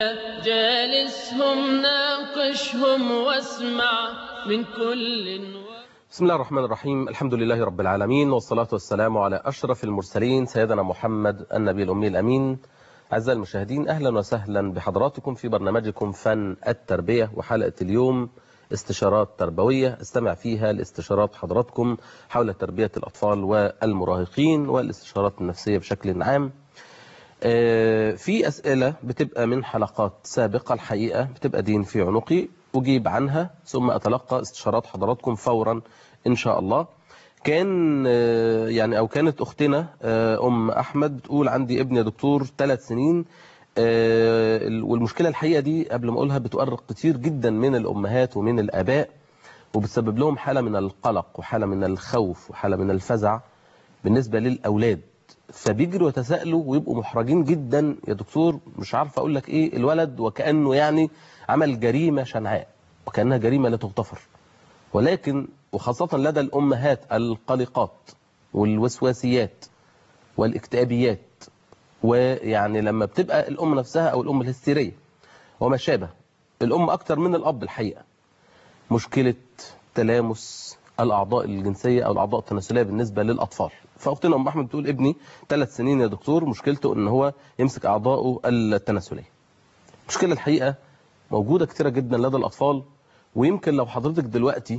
جالسهم ناقشهم واسمع من كل بسم الله الرحمن الرحيم الحمد لله رب العالمين والصلاة والسلام على أشرف المرسلين سيدنا محمد النبي الأمي الأمين أعزائي المشاهدين أهلا وسهلا بحضراتكم في برنامجكم فن التربية وحلقة اليوم استشارات تربوية استمع فيها لاستشارات حضراتكم حول تربية الأطفال والمراهقين والاستشارات النفسية بشكل عام في أسئلة بتبقى من حلقات سابقة الحقيقة بتبقى دين في عنقي أجيب عنها ثم أتلقى استشارات حضراتكم فورا إن شاء الله كان يعني أو كانت أختنا أم أحمد بتقول عندي ابن يا دكتور ثلاث سنين والمشكلة الحقيقة دي قبل ما أقولها بتؤرق كتير جدا من الأمهات ومن الآباء وبتسبب لهم حالة من القلق وحالة من الخوف وحالة من الفزع بالنسبة للأولاد فبيجروا يتساءلوا ويبقوا محرجين جدا يا دكتور مش عارف أقول لك إيه الولد وكأنه يعني عمل جريمة شنعاء وكأنها جريمة لا تغتفر ولكن وخاصة لدى الأمهات القلقات والوسواسيات والاكتئابيات ويعني لما بتبقى الأم نفسها أو الأم الهستيرية وما شابه الأم أكتر من الأب الحقيقة مشكلة تلامس الأعضاء الجنسية أو الأعضاء التناسلية بالنسبة للأطفال فأختنا أم أحمد بتقول ابني ثلاث سنين يا دكتور مشكلته أن هو يمسك أعضاءه التناسلية مشكلة الحقيقة موجودة كتيرة جدا لدى الأطفال ويمكن لو حضرتك دلوقتي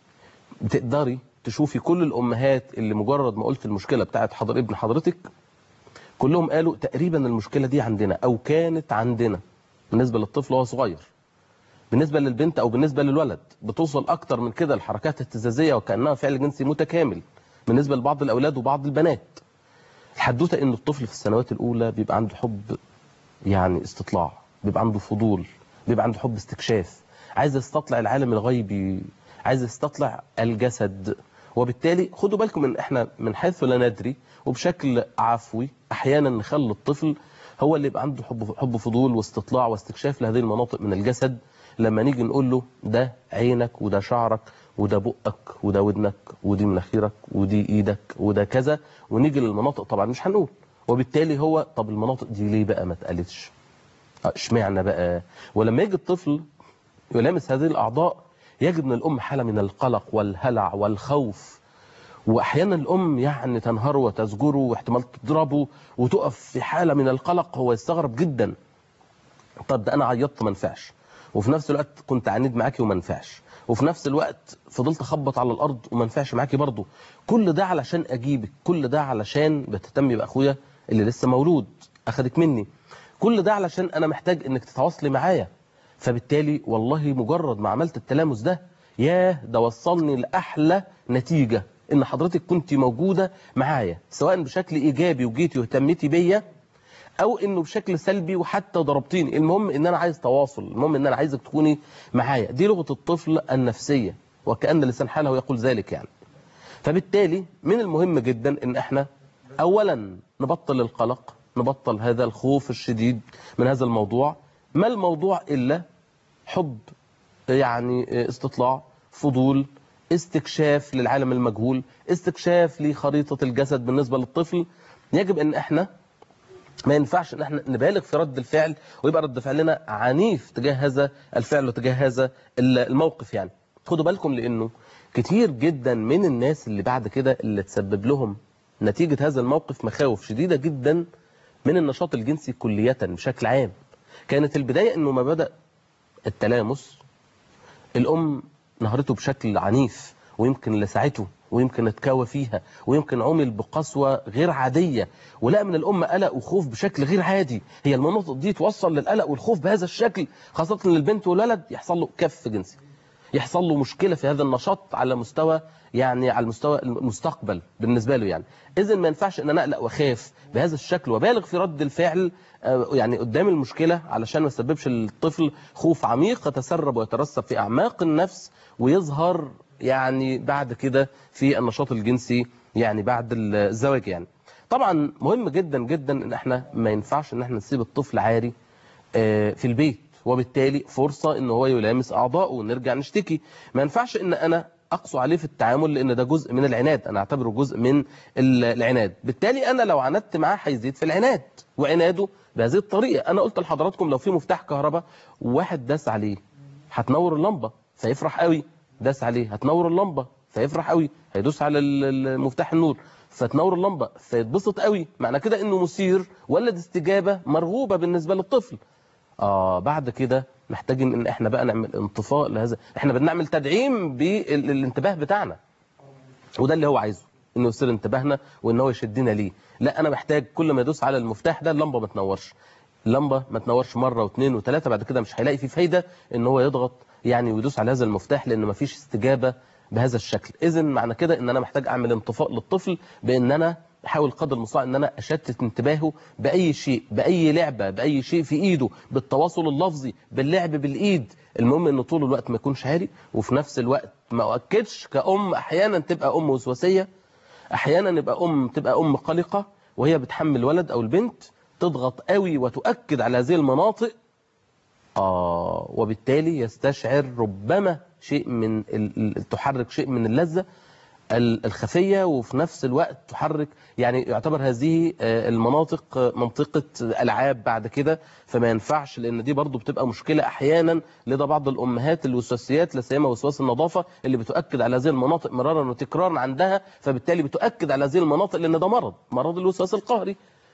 بتقدري تشوفي كل الأمهات اللي مجرد ما قلت المشكلة بتاعت حضر ابن حضرتك كلهم قالوا تقريبا المشكلة دي عندنا أو كانت عندنا بالنسبة للطفل وهو صغير بالنسبة للبنت أو بالنسبة للولد بتوصل أكتر من كده الحركات اهتزازية وكأنها فعل جنسي متكامل بالنسبة لبعض الأولاد وبعض البنات الحدوتة إن الطفل في السنوات الأولى بيبقى عنده حب يعني استطلاع بيبقى عنده فضول بيبقى عنده حب استكشاف عايز يستطلع العالم الغيبي عايز يستطلع الجسد وبالتالي خدوا بالكم ان احنا من حيث لا ندري وبشكل عفوي احيانا نخلي الطفل هو اللي يبقى عنده حب حب فضول واستطلاع واستكشاف لهذه المناطق من الجسد لما نيجي نقول له ده عينك وده شعرك وده بقك وده ودنك ودي مناخيرك ودي ايدك وده كذا ونيجي للمناطق طبعا مش هنقول وبالتالي هو طب المناطق دي ليه بقى ما اتقالتش اشمعنى بقى ولما يجي الطفل يلامس هذه الاعضاء يجد من الام حاله من القلق والهلع والخوف واحيانا الام يعني تنهره وتزجره واحتمال تضربه وتقف في حاله من القلق هو يستغرب جدا طب ده انا عيطت ما نفعش وفي نفس الوقت كنت عنيد معاكي وما نفعش وفي نفس الوقت فضلت اخبط على الارض وما نفعش معاكي برضه كل ده علشان اجيبك كل ده علشان بتهتمي باخويا اللي لسه مولود اخدك مني كل ده علشان انا محتاج انك تتواصلي معايا فبالتالي والله مجرد ما عملت التلامس ده ياه ده وصلني لاحلى نتيجه ان حضرتك كنت موجوده معايا سواء بشكل ايجابي وجيتي واهتميتي بيا او انه بشكل سلبي وحتى ضربتيني المهم ان انا عايز تواصل المهم ان انا عايزك تكوني معايا دي لغه الطفل النفسيه وكان لسان حاله يقول ذلك يعني فبالتالي من المهم جدا ان احنا اولا نبطل القلق نبطل هذا الخوف الشديد من هذا الموضوع ما الموضوع إلا حب يعني استطلاع فضول استكشاف للعالم المجهول استكشاف لخريطة الجسد بالنسبة للطفل يجب ان احنا ما ينفعش ان احنا نبالغ في رد الفعل ويبقى رد فعلنا عنيف تجاه هذا الفعل وتجاه هذا الموقف يعني خدوا بالكم لانه كتير جدا من الناس اللي بعد كده اللي تسبب لهم نتيجة هذا الموقف مخاوف شديدة جدا من النشاط الجنسي كلية بشكل عام كانت البداية انه ما بدأ التلامس الام نهرته بشكل عنيف ويمكن لسعته ويمكن اتكاوى فيها ويمكن عمل بقسوة غير عادية ولقى من الأم قلق وخوف بشكل غير عادي هي المناطق دي توصل للقلق والخوف بهذا الشكل خاصة للبنت والولد يحصل له كف جنسي يحصل له مشكلة في هذا النشاط على مستوى يعني على المستوى المستقبل بالنسبة له يعني إذا ما ينفعش ان انا اقلق واخاف بهذا الشكل وبالغ في رد الفعل يعني قدام المشكلة علشان ما يسببش للطفل خوف عميق يتسرب ويترسب في أعماق النفس ويظهر يعني بعد كده في النشاط الجنسي يعني بعد الزواج يعني طبعا مهم جدا جدا ان احنا ما ينفعش ان احنا نسيب الطفل عاري في البيت وبالتالي فرصة ان هو يلامس اعضائه ونرجع نشتكي ما ينفعش ان انا اقسو عليه في التعامل لان ده جزء من العناد انا اعتبره جزء من ال- العناد بالتالي انا لو عندت معاه هيزيد في العناد وعناده بهذه الطريقه انا قلت لحضراتكم لو في مفتاح كهرباء وواحد داس عليه هتنور اللمبه فيفرح قوي داس عليه هتنور اللمبه فيفرح قوي هيدوس على ال- ال- مفتاح النور فتنور اللمبه فيتبسط قوي معنى كده انه مثير ولد استجابه مرغوبه بالنسبه للطفل اه بعد كده محتاجين ان احنا بقى نعمل انطفاء لهذا احنا بنعمل تدعيم بالانتباه بتاعنا وده اللي هو عايزه انه يصير انتباهنا وان هو يشدنا ليه لا انا محتاج كل ما يدوس على المفتاح ده اللمبه ما تنورش اللمبه ما تنورش مره واثنين وثلاثه بعد كده مش هيلاقي فيه فايده ان هو يضغط يعني ويدوس على هذا المفتاح لان ما فيش استجابه بهذا الشكل اذا معنى كده ان انا محتاج اعمل انطفاء للطفل بان انا احاول قدر المستطاع ان انا اشتت انتباهه باي شيء باي لعبه باي شيء في ايده بالتواصل اللفظي باللعب بالايد المهم انه طول الوقت ما يكونش هاري وفي نفس الوقت ما اؤكدش كأم احيانا تبقى ام وسواسيه احيانا يبقى ام تبقى ام قلقه وهي بتحمل الولد او البنت تضغط قوي وتؤكد على هذه المناطق آه وبالتالي يستشعر ربما شيء من ال- ال- تحرك شيء من اللذة ال- الخفية وفي نفس الوقت تحرك يعني يعتبر هذه آه، المناطق آه، منطقة ألعاب بعد كده فما ينفعش لأن دي برضو بتبقى مشكلة أحيانا لدى بعض الأمهات الوسواسيات لا سيما وسواس النظافة اللي بتؤكد على هذه المناطق مرارا وتكرارا عندها فبالتالي بتؤكد على هذه المناطق لأن ده مرض مرض الوسواس القهري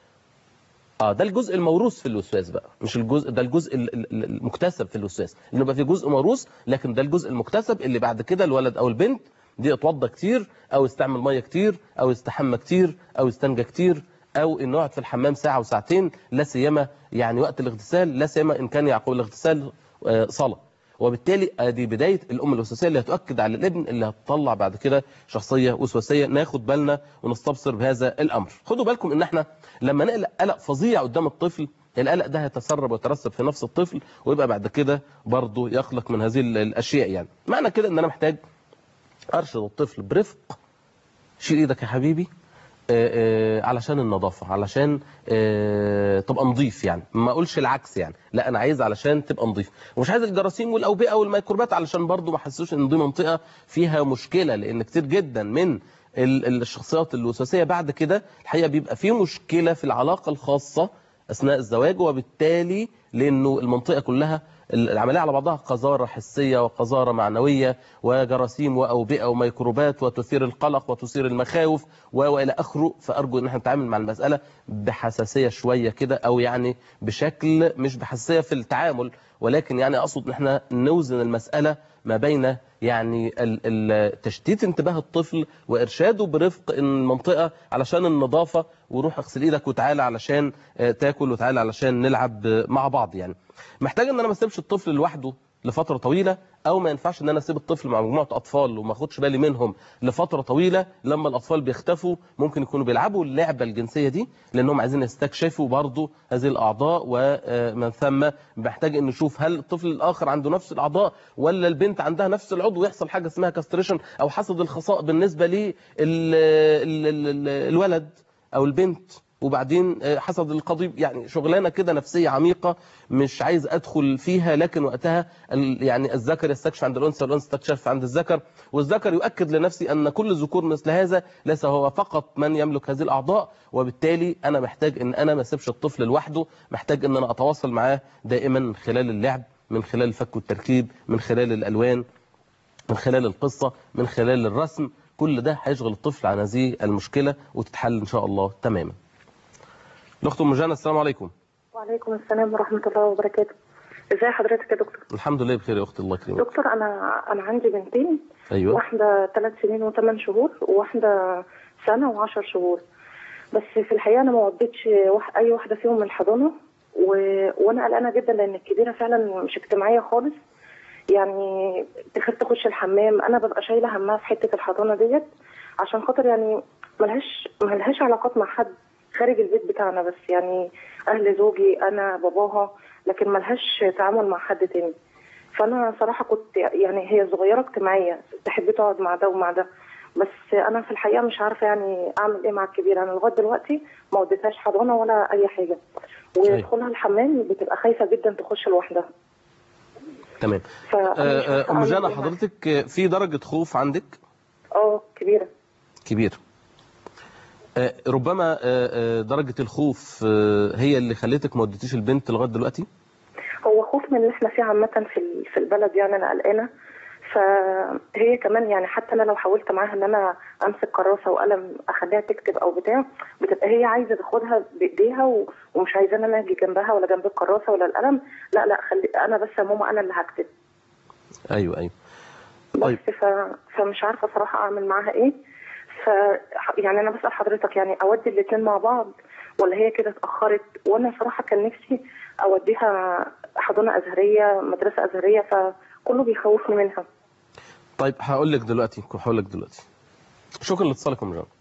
اه ده الجزء الموروث في الوسواس بقى مش الجزء ده الجزء ال- ال- المكتسب في الوسواس انه يبقى في جزء موروث لكن ده الجزء المكتسب اللي بعد كده الولد او البنت دي يتوضى كتير او يستعمل ميه كتير او يستحمى كتير او يستنجى كتير او انه يقعد في الحمام ساعه وساعتين لا سيما يعني وقت الاغتسال لا سيما ان كان يعقب الاغتسال آه، صلاه وبالتالي ادي بدايه الام الوسواسيه اللي هتؤكد على الابن اللي هتطلع بعد كده شخصيه وسواسيه ناخد بالنا ونستبصر بهذا الامر خدوا بالكم ان احنا لما نقلق قلق فظيع قدام الطفل القلق ده هيتسرب ويترسب في نفس الطفل ويبقى بعد كده برضه يخلق من هذه ال- الاشياء يعني معنى كده ان انا محتاج ارشد الطفل برفق شيل ايدك يا حبيبي آه، آه، علشان النظافه علشان آه، تبقى نظيف يعني ما اقولش العكس يعني لا انا عايز علشان تبقى نظيف ومش عايز الجراثيم والاوبئه والميكروبات علشان برضو ما احسوش ان دي منطقه فيها مشكله لان كتير جدا من ال- ال- الشخصيات الوسواسيه بعد كده الحقيقه بيبقى في مشكله في العلاقه الخاصه اثناء الزواج وبالتالي لانه المنطقه كلها العمليه على بعضها قذاره حسيه وقذاره معنويه وجراثيم واوبئه وميكروبات وتثير القلق وتثير المخاوف و- والى اخره فارجو ان احنا نتعامل مع المساله بحساسيه شويه كده او يعني بشكل مش بحساسيه في التعامل ولكن يعني اقصد ان احنا نوزن المساله ما بين يعني ال- ال- تشتيت انتباه الطفل وارشاده برفق ان المنطقه علشان النظافه وروح اغسل ايدك وتعالى علشان آه، تاكل وتعالى علشان نلعب آه، مع بعض يعني محتاج ان انا ما اسيبش الطفل لوحده لفتره طويله او ما ينفعش ان انا اسيب الطفل مع مجموعه اطفال وما اخدش بالي منهم لفتره طويله لما الاطفال بيختفوا ممكن يكونوا بيلعبوا اللعبه الجنسيه دي لانهم عايزين يستكشفوا برضه هذه الاعضاء ومن ثم محتاج ان نشوف هل الطفل الاخر عنده نفس الاعضاء ولا البنت عندها نفس العضو ويحصل حاجه اسمها كاستريشن او حصد الخصاء بالنسبه للولد او البنت وبعدين آه، حصد القضيب يعني شغلانه كده نفسيه عميقه مش عايز ادخل فيها لكن وقتها ال- يعني الذكر يستكشف عند الانثى والانثى تستكشف عند الذكر والذكر يؤكد لنفسي ان كل الذكور مثل هذا ليس هو فقط من يملك هذه الاعضاء وبالتالي انا محتاج ان انا ما اسيبش الطفل لوحده محتاج ان انا اتواصل معاه دائما من خلال اللعب من خلال الفك والتركيب من خلال الالوان من خلال القصة من خلال الرسم كل ده هيشغل الطفل عن هذه المشكلة وتتحل إن شاء الله تماما الأخت أم جانا السلام عليكم وعليكم السلام ورحمة الله وبركاته ازي حضرتك يا دكتور الحمد لله بخير يا أختي الله يكرمك دكتور انا انا عندي بنتين أيوه واحدة ثلاث سنين وثمان شهور وواحدة سنة وعشر شهور بس في الحقيقة انا ما وديتش واح- اي واحدة فيهم من الحضانة و... وانا قلقانة جدا لان الكبيرة فعلا مش اجتماعية خالص يعني تخاف تخش الحمام انا ببقى شايلة همها في حتة الحضانة ديت عشان خاطر يعني ملهاش ملهاش علاقات مع حد خارج البيت بتاعنا بس يعني اهل زوجي انا باباها لكن ملهاش تعامل مع حد تاني فانا صراحه كنت يعني هي صغيره اجتماعيه تحب تقعد مع ده ومع ده بس انا في الحقيقه مش عارفه يعني اعمل ايه مع الكبيره انا لغايه دلوقتي ما وديتهاش حضانه ولا اي حاجه ويدخلها الحمام بتبقى خايفه جدا تخش لوحدها تمام فأنا مش آه، آه، عارفة ام أعمل جانا إيه معاه. حضرتك آه، في درجه خوف عندك اه كبيرة كبير آه، ربما آه، آه، درجه الخوف آه، هي اللي خلتك ما وديتيش البنت لغايه دلوقتي هو خوف من اللي احنا فيه عامة في ال- في البلد يعني أنا قلقانة فهي كمان يعني حتى أنا لو حاولت معاها إن أنا أمسك كراسة وقلم أخليها تكتب أو بتاع بتبقى هي عايزة تاخدها بإيديها و- ومش عايزة إن أنا أجي جنبها ولا جنب الكراسة ولا القلم لا لا خلي أنا بس يا ماما أنا اللي هكتب ايوه ايوه بس طيب. ف... فمش عارفة صراحة أعمل معاها إيه ف يعني أنا بسأل حضرتك يعني أودي الاتنين مع بعض ولا هي كده اتأخرت وأنا صراحة كان نفسي أوديها حضانة أزهرية مدرسة أزهرية فكله بيخوفني منها طيب هقول لك دلوقتي هقول لك دلوقتي شكرا لاتصالك يا ام جانا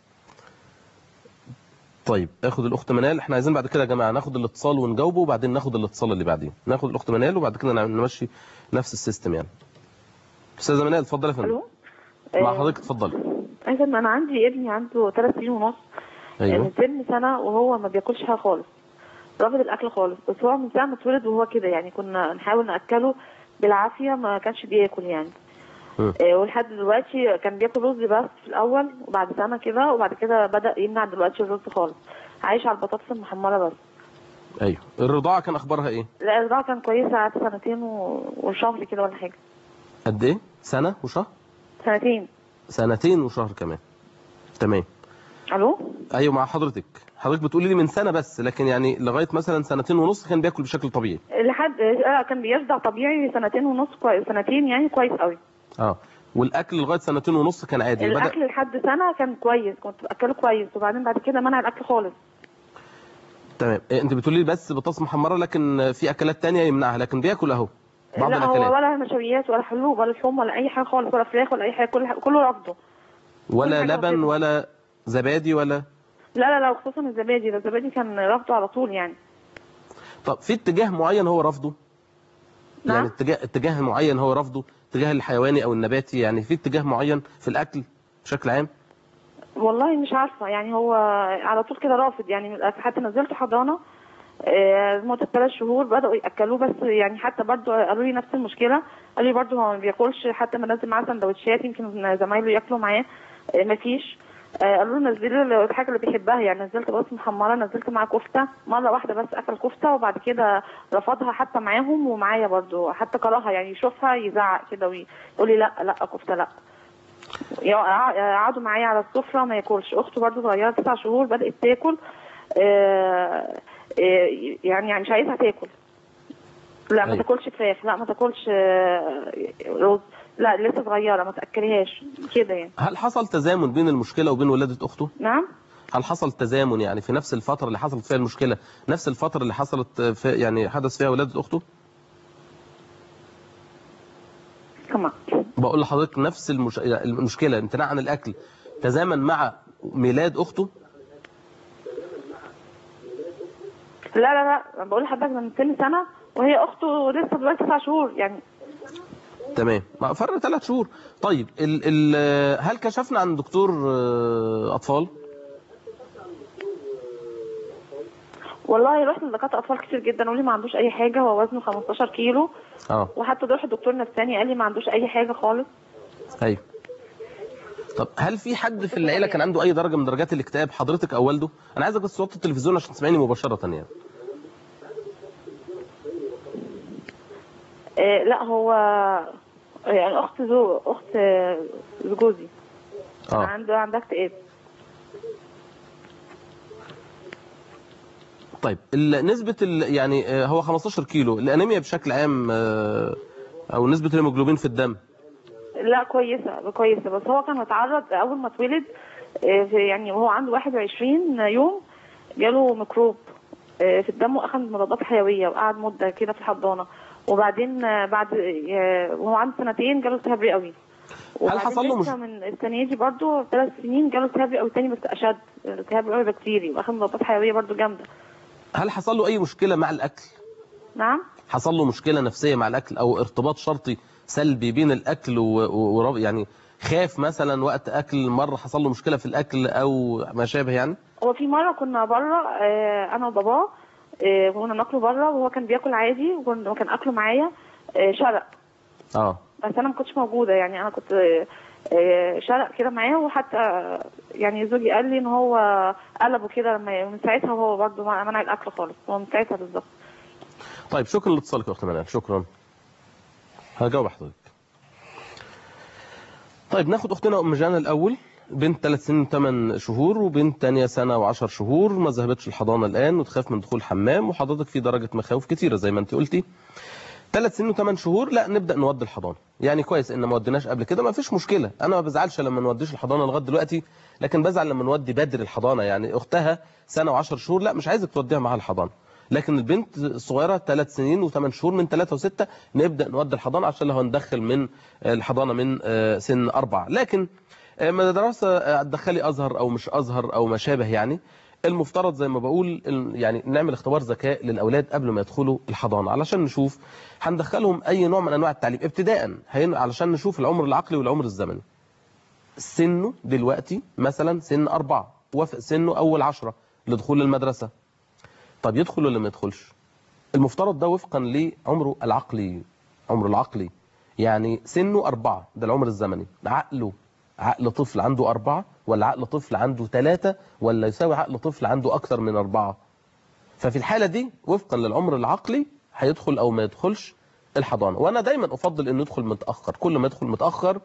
طيب اخد الاخت منال احنا عايزين بعد كده يا جماعه ناخد الاتصال ونجاوبه وبعدين ناخد الاتصال اللي بعديه ناخد الاخت منال وبعد كده نعمل- نمشي نفس السيستم يعني استاذه منال اتفضلي يا فندم الو مع آه، حضرتك اتفضلي ايوه انا عندي ابني عنده ثلاث سنين ونص ايوه من سن سنه وهو ما بياكلش حاجه خالص رافض الاكل خالص بس هو من ساعه ما اتولد وهو كده يعني كنا نحاول ناكله بالعافيه ما كانش بياكل يعني مم. آه، ولحد دلوقتي كان بياكل رز بس في الاول وبعد سنه كده وبعد كده بدا يمنع دلوقتي الرز خالص عايش على البطاطس المحمره بس ايوه الرضاعه كان اخبارها ايه لا الرضاعه كان كويسه قعدت سنتين و... وشهر كده ولا حاجه قد ايه سنه وشهر سنتين سنتين وشهر كمان تمام الو ايوه مع حضرتك حضرتك بتقولي لي من سنه بس لكن يعني لغايه مثلا سنتين ونص كان بياكل بشكل طبيعي لحد آه، كان بيرضع طبيعي سنتين ونص كويس سنتين يعني كويس قوي اه والاكل لغايه سنتين ونص كان عادي بدا الاكل لحد سنه كان كويس كنت باكله كويس وبعدين بعد كده منع الاكل خالص تمام إيه، انت بتقولي لي بس بطاطس محمره لكن في اكلات تانية يمنعها لكن بياكل اهو بعض لا هو الاكلات ولا نشويات ولا حلوب ولا لحوم ولا اي حاجه خالص ولا فراخ ولا اي حاجه كل كله رافضه ولا كل حاجة لبن بسيطة. ولا زبادي ولا لا لا لا خصوصا الزبادي ده الزبادي كان رافضه على طول يعني طب في اتجاه معين هو رافضه نعم. يعني اتجاه اتجاه معين هو رافضه اتجاه الحيواني او النباتي يعني في اتجاه معين في الاكل بشكل عام والله مش عارفه يعني هو على طول كده رافض يعني حتى نزلت حضانه آه، لمده ثلاث شهور بداوا ياكلوه بس يعني حتى برضو قالوا لي نفس المشكله قالوا لي برضو هو ما بياكلش حتى ما نزل معاه سندوتشات يمكن زمايله ياكلوا معاه آه، مفيش آه، قالوا له نزلي له الحاجه اللي بيحبها يعني نزلت بس محمره نزلت معاه كفته مره واحده بس اكل كفته وبعد كده رفضها حتى معاهم ومعايا برضو حتى كرهها يعني يشوفها يزعق كده ويقول لي لا لا كفته لا يقع- قعدوا معايا على السفره ما ياكلش اخته برضو صغيره تسع شهور بدات تاكل آه، آه، يعني يعني مش عايزها تاكل لا ما أيوة. تاكلش فراخ لا ما تاكلش آه، رز لا لسه صغيره ما تاكلهاش كده يعني هل حصل تزامن بين المشكله وبين ولاده اخته نعم هل حصل تزامن يعني في نفس الفتره اللي حصلت فيها المشكله نفس الفتره اللي حصلت في يعني حدث فيها ولاده اخته كمان بقول لحضرتك نفس المش... المشكله امتناع عن الاكل تزامن مع ميلاد اخته لا لا لا أنا بقول لحضرتك من سن سنه وهي اخته لسه دلوقتي تسع شهور يعني تمام ما فرق ثلاث شهور طيب ال ال هل كشفنا عن دكتور آه، اطفال والله رحت لدكاتره اطفال كتير جدا قالوا لي ما عندوش اي حاجه هو وزنه 15 كيلو اه وحتى رحت دكتور نفساني قال لي ما عندوش اي حاجه خالص ايوه طب هل في حد في العيله كان عنده اي درجه من درجات الاكتئاب حضرتك او والده انا عايزك بس توطي التلفزيون عشان تسمعيني مباشره يعني آه لا هو يعني اخت زو اخت آه، جوزي اه عنده عندها اكتئاب طيب ال- نسبه ال يعني آه، هو 15 كيلو الانيميا بشكل عام آه، او نسبه الهيموجلوبين في الدم لا كويسه كويسه بس هو كان متعرض اول ما اتولد آه، في- يعني وهو عنده 21 يوم جاله ميكروب آه، في الدم واخد مضادات حيويه وقعد مده كده في الحضانه وبعدين آه، بعد آه، وهو عنده سنتين جاله التهاب رئوي وبعدين حصل له لسه مش- من السنه دي برضه ثلاث سنين جاله التهاب رئوي تاني بس اشد التهاب رئوي بكتيري واخد مضادات حيويه برضه جامده هل حصل له اي مشكله مع الاكل نعم حصل له مشكله نفسيه مع الاكل او ارتباط شرطي سلبي بين الاكل و... و... ورب- يعني خاف مثلا وقت اكل مره حصل له مشكله في الاكل او ما شابه يعني هو في مره كنا بره آه، انا وباباه آه، كنا ناكله بره وهو كان بياكل عادي وكان وكان اكله معايا آه، شرق اه بس انا ما كنتش موجوده يعني انا كنت آه، شرق كده معاه وحتى يعني زوجي قال لي ان هو قلبه كده لما من ساعتها وهو برضه منع الاكل خالص هو من ساعتها بالظبط طيب شكرا لاتصالك يا اخت منال شكرا هجاوب حضرتك طيب ناخد اختنا ام جانا الاول بنت 3 سنين و8 شهور وبنت تانية سنة و10 شهور ما ذهبتش الحضانة الآن وتخاف من دخول الحمام وحضرتك في درجة مخاوف كتيرة زي ما انت قلتي ثلاث سنين وثمان شهور لا نبدا نودي الحضانه يعني كويس ان ما وديناش قبل كده ما فيش مشكله انا ما بزعلش لما نوديش الحضانه لغايه دلوقتي لكن بزعل لما نودي بدري الحضانه يعني اختها سنه و10 شهور لا مش عايزك توديها معاها الحضانه لكن البنت الصغيره ثلاث سنين وثمان شهور من ثلاثة وستة نبدا نودي الحضانه عشان لو هندخل من الحضانه من سن أربعة لكن مدرسه هتدخلي ازهر او مش ازهر او ما شابه يعني المفترض زي ما بقول يعني نعمل اختبار ذكاء للاولاد قبل ما يدخلوا الحضانه علشان نشوف هندخلهم اي نوع من انواع التعليم ابتداء هين- علشان نشوف العمر العقلي والعمر الزمني سنه دلوقتي مثلا سن أربعة وافق سنه أول عشرة لدخول المدرسة طب يدخل ولا ما يدخلش المفترض ده وفقا لعمره العقلي عمره العقلي يعني سنه أربعة ده العمر الزمني عقله عقل طفل عنده أربعة ولا عقل طفل عنده ثلاثة ولا يساوي عقل طفل عنده أكثر من أربعة ففي الحالة دي وفقا للعمر العقلي هيدخل أو ما يدخلش الحضانة وأنا دايما أفضل أنه يدخل متأخر كل ما يدخل متأخر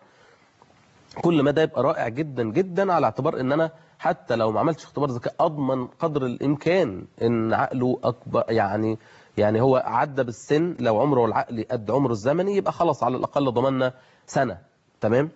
كل ما ده يبقى رائع جدا جدا على اعتبار ان انا حتى لو ما عملتش اختبار ذكاء اضمن قدر الامكان ان عقله اكبر يعني يعني هو عدى بالسن لو عمره العقلي قد عمره الزمني يبقى خلاص على الاقل ضمننا سنه تمام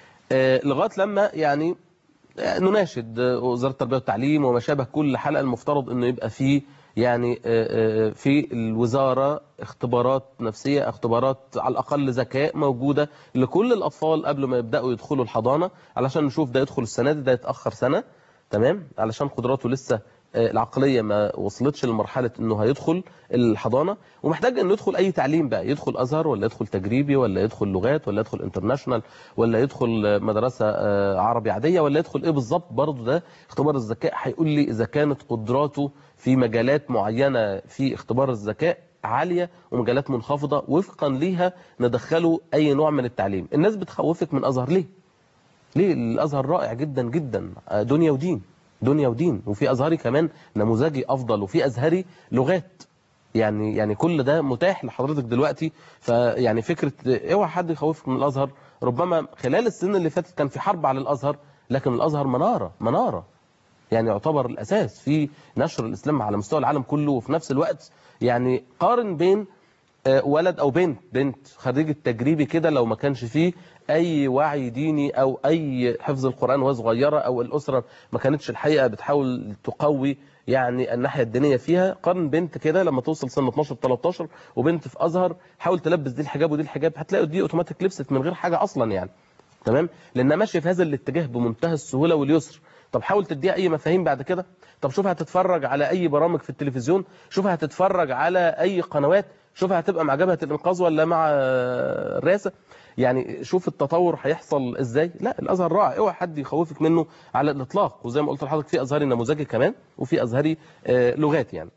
آه لغايه لما يعني آه، نناشد آه، وزاره التربيه والتعليم وما شابه كل حلقه المفترض انه يبقى فيه يعني آه، آه، في الوزاره اختبارات نفسيه اختبارات على الاقل ذكاء موجوده لكل الاطفال قبل ما يبداوا يدخلوا الحضانه علشان نشوف ده يدخل السنه دي ده يتاخر سنه تمام علشان قدراته لسه آه، العقليه ما وصلتش لمرحله انه هيدخل الحضانه ومحتاج انه يدخل اي تعليم بقى يدخل ازهر ولا يدخل تجريبي ولا يدخل لغات ولا يدخل انترناشونال ولا يدخل آه، مدرسه آه، عربي عاديه ولا يدخل ايه بالظبط برضه ده اختبار الذكاء هيقول لي اذا كانت قدراته في مجالات معينه في اختبار الذكاء عاليه ومجالات منخفضه وفقا ليها ندخله اي نوع من التعليم الناس بتخوفك من ازهر ليه ليه الازهر رائع جدا جدا آه، دنيا ودين دنيا ودين وفي ازهري كمان نموذجي افضل وفي ازهري لغات يعني يعني كل ده متاح لحضرتك دلوقتي فيعني فكره اوعى حد يخوفك من الازهر ربما خلال السنه اللي فاتت كان في حرب على الازهر لكن الازهر مناره مناره يعني يعتبر الاساس في نشر الاسلام على مستوى العالم كله وفي نفس الوقت يعني قارن بين آه، ولد او بنت بنت خريج التجريبي كده لو ما كانش فيه اي وعي ديني او اي حفظ القران وهي صغيره او الاسره ما كانتش الحقيقه بتحاول تقوي يعني الناحيه الدينيه فيها قارن بنت كده لما توصل سن 12 13 وبنت في ازهر حاول تلبس دي الحجاب ودي الحجاب هتلاقي دي اوتوماتيك لبست من غير حاجه اصلا يعني تمام لانها ماشيه في هذا الاتجاه بمنتهى السهوله واليسر طب حاول تديها اي مفاهيم بعد كده طب شوفها هتتفرج على اي برامج في التلفزيون شوفها هتتفرج على اي قنوات شوفها هتبقى مع جبهه الانقاذ ولا مع آه، الرئاسه يعني شوف التطور هيحصل ازاي لا الازهر رائع اوعى حد يخوفك منه على الاطلاق وزي ما قلت لحضرتك في ازهري نموذجي كمان وفي ازهري آه، لغات يعني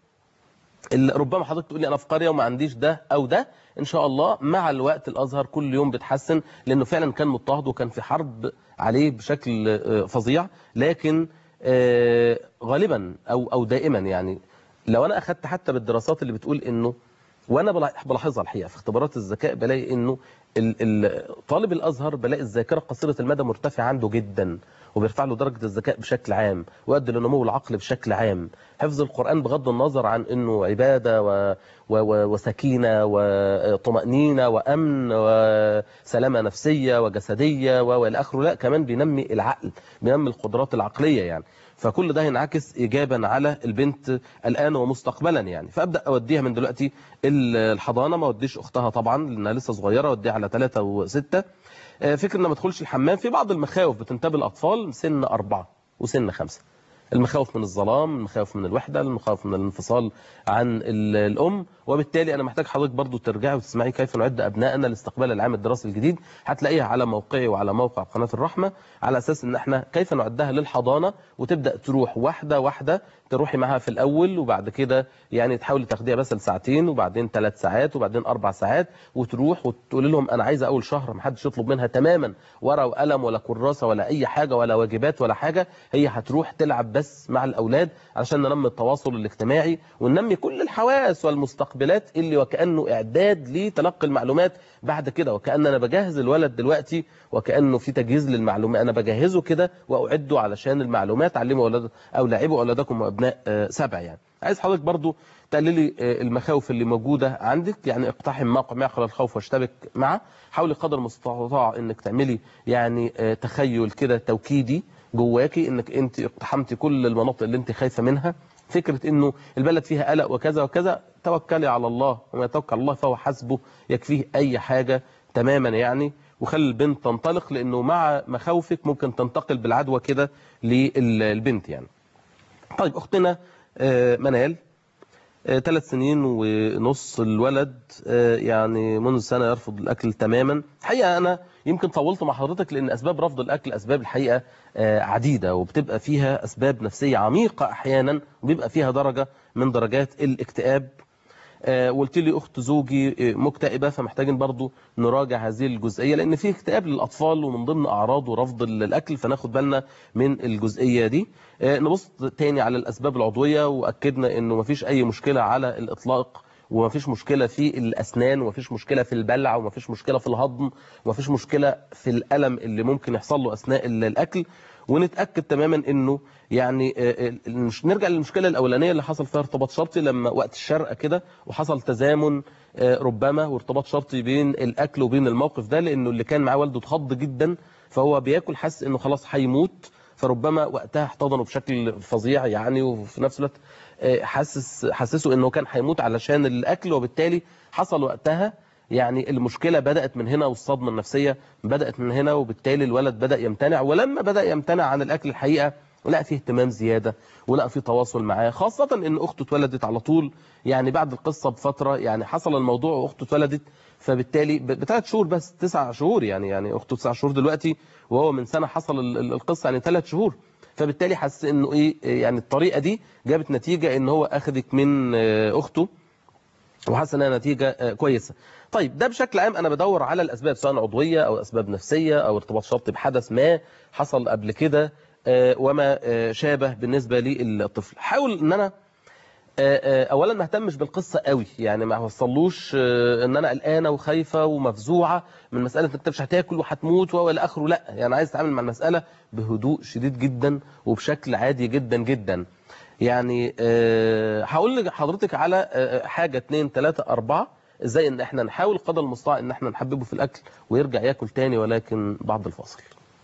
ال- ربما حضرتك تقول لي انا في قريه وما عنديش ده او ده ان شاء الله مع الوقت الازهر كل يوم بيتحسن لانه فعلا كان مضطهد وكان في حرب عليه بشكل آه، فظيع لكن آه، غالبا او او دائما يعني لو انا اخذت حتى بالدراسات اللي بتقول انه وانا بلا- بلاحظها الحقيقه في اختبارات الذكاء بلاقي انه ال- ال- طالب الازهر بلاقي الذاكره قصيره المدى مرتفعه عنده جدا وبيرفع له درجه الذكاء بشكل عام ويؤدي لنمو العقل بشكل عام حفظ القران بغض النظر عن انه عباده و و و وسكينه وطمانينه وامن وسلامه نفسيه وجسديه و- والى اخره لا كمان بينمي العقل بينمي القدرات العقليه يعني فكل ده هينعكس ايجابا على البنت الان ومستقبلا يعني فابدا اوديها من دلوقتي ال- الحضانه ما اوديش اختها طبعا لانها لسه صغيره اوديها على ثلاثة وستة آه، فكره ان ما تدخلش الحمام في بعض المخاوف بتنتابه الاطفال سن أربعة وسن خمسة المخاوف من الظلام المخاوف من الوحدة المخاوف من الانفصال عن ال- الأم وبالتالي أنا محتاج حضرتك برضو ترجعي وتسمعي كيف نعد أبنائنا لاستقبال العام الدراسي الجديد هتلاقيها على موقعي وعلى موقع قناة الرحمة على أساس إن احنا كيف نعدها للحضانة وتبدأ تروح واحدة واحدة تروحي معاها في الأول وبعد كده يعني تحاولي تاخديها بس لساعتين وبعدين ثلاث ساعات وبعدين أربع ساعات وتروح وتقول لهم أنا عايزة أول شهر محدش يطلب منها تماما ورقة وقلم ولا كراسة ولا أي حاجة ولا واجبات ولا حاجة هي هتروح تلعب بس مع الأولاد علشان ننمي التواصل الاجتماعي وننمي كل الحواس والمستقبلات اللي وكأنه إعداد لتلقي المعلومات بعد كده وكأن أنا بجهز الولد دلوقتي وكأنه في تجهيز للمعلومات أنا بجهزه كده وأعده علشان المعلومات علموا أولاد أو لعبوا أولادكم وأبناء آه، سبع يعني عايز حضرتك برضو تقللي آه، المخاوف اللي موجودة عندك يعني اقتحم موقع معقل الخوف واشتبك معه حاولي قدر المستطاع انك تعملي يعني آه، تخيل كده توكيدي جواكي انك انت اقتحمتي كل المناطق اللي انت خايفة منها فكرة انه البلد فيها قلق وكذا وكذا توكلي على الله وما يتوكل على الله فهو حسبه يكفيه اي حاجة تماما يعني وخلي البنت تنطلق لانه مع مخاوفك ممكن تنتقل بالعدوى كده للبنت يعني طيب اختنا آه، منال ثلاث سنين ونص الولد آه، يعني منذ سنة يرفض الأكل تماما الحقيقة أنا يمكن طولت مع حضرتك لأن أسباب رفض الأكل أسباب الحقيقة آه، عديدة وبتبقى فيها أسباب نفسية عميقة أحيانا وبيبقى فيها درجة من درجات الاكتئاب آه، وقلت لي اخت زوجي آه، مكتئبه فمحتاجين برضو نراجع هذه الجزئيه لان في اكتئاب للاطفال ومن ضمن اعراضه رفض الاكل فناخد بالنا من الجزئيه دي آه، نبص تاني على الاسباب العضويه واكدنا انه مفيش اي مشكله على الاطلاق ومفيش مشكله في الاسنان ومفيش مشكله في البلع ومفيش مشكله في الهضم ومفيش مشكله في الالم اللي ممكن يحصل له اثناء ال- الاكل ونتاكد تماما انه يعني آه، آه، مش نرجع للمشكله الاولانيه اللي حصل فيها ارتباط شرطي لما وقت الشرقه كده وحصل تزامن آه، ربما وارتباط شرطي بين الاكل وبين الموقف ده لانه اللي كان معاه والده اتخض جدا فهو بياكل حس انه خلاص هيموت فربما وقتها احتضنه بشكل فظيع يعني وفي نفس الوقت آه، حاسس حسسه انه كان هيموت علشان الاكل وبالتالي حصل وقتها يعني المشكلة بدأت من هنا والصدمة النفسية بدأت من هنا وبالتالي الولد بدأ يمتنع ولما بدأ يمتنع عن الأكل الحقيقة لقى فيه اهتمام زيادة ولقى فيه تواصل معاه خاصة ان اخته اتولدت على طول يعني بعد القصة بفترة يعني حصل الموضوع واخته اتولدت فبالتالي ب- بثلاث شهور بس تسع شهور يعني يعني اخته تسع شهور دلوقتي وهو من سنة حصل ال- ال- القصة يعني ثلاث شهور فبالتالي حس انه ايه يعني الطريقة دي جابت نتيجة ان هو اخذك من آه، اخته وحاسس انها نتيجه آه، كويسه طيب ده بشكل عام انا بدور على الاسباب سواء عضويه او اسباب نفسيه او ارتباط شرطي بحدث ما حصل قبل كده آه، وما آه، شابه بالنسبه للطفل حاول ان انا آه، آه، اولا ما اهتمش بالقصه قوي يعني ما وصلوش آه، ان انا قلقانه وخايفه ومفزوعه من مساله انك مش هتاكل وهتموت والى اخره لا يعني عايز اتعامل مع المساله بهدوء شديد جدا وبشكل عادي جدا جدا يعني آه، هقول لحضرتك على آه، حاجه اتنين تلاته اربعه ازاي ان احنا نحاول قدر المستطاع ان احنا نحببه في الاكل ويرجع ياكل تاني ولكن بعد الفاصل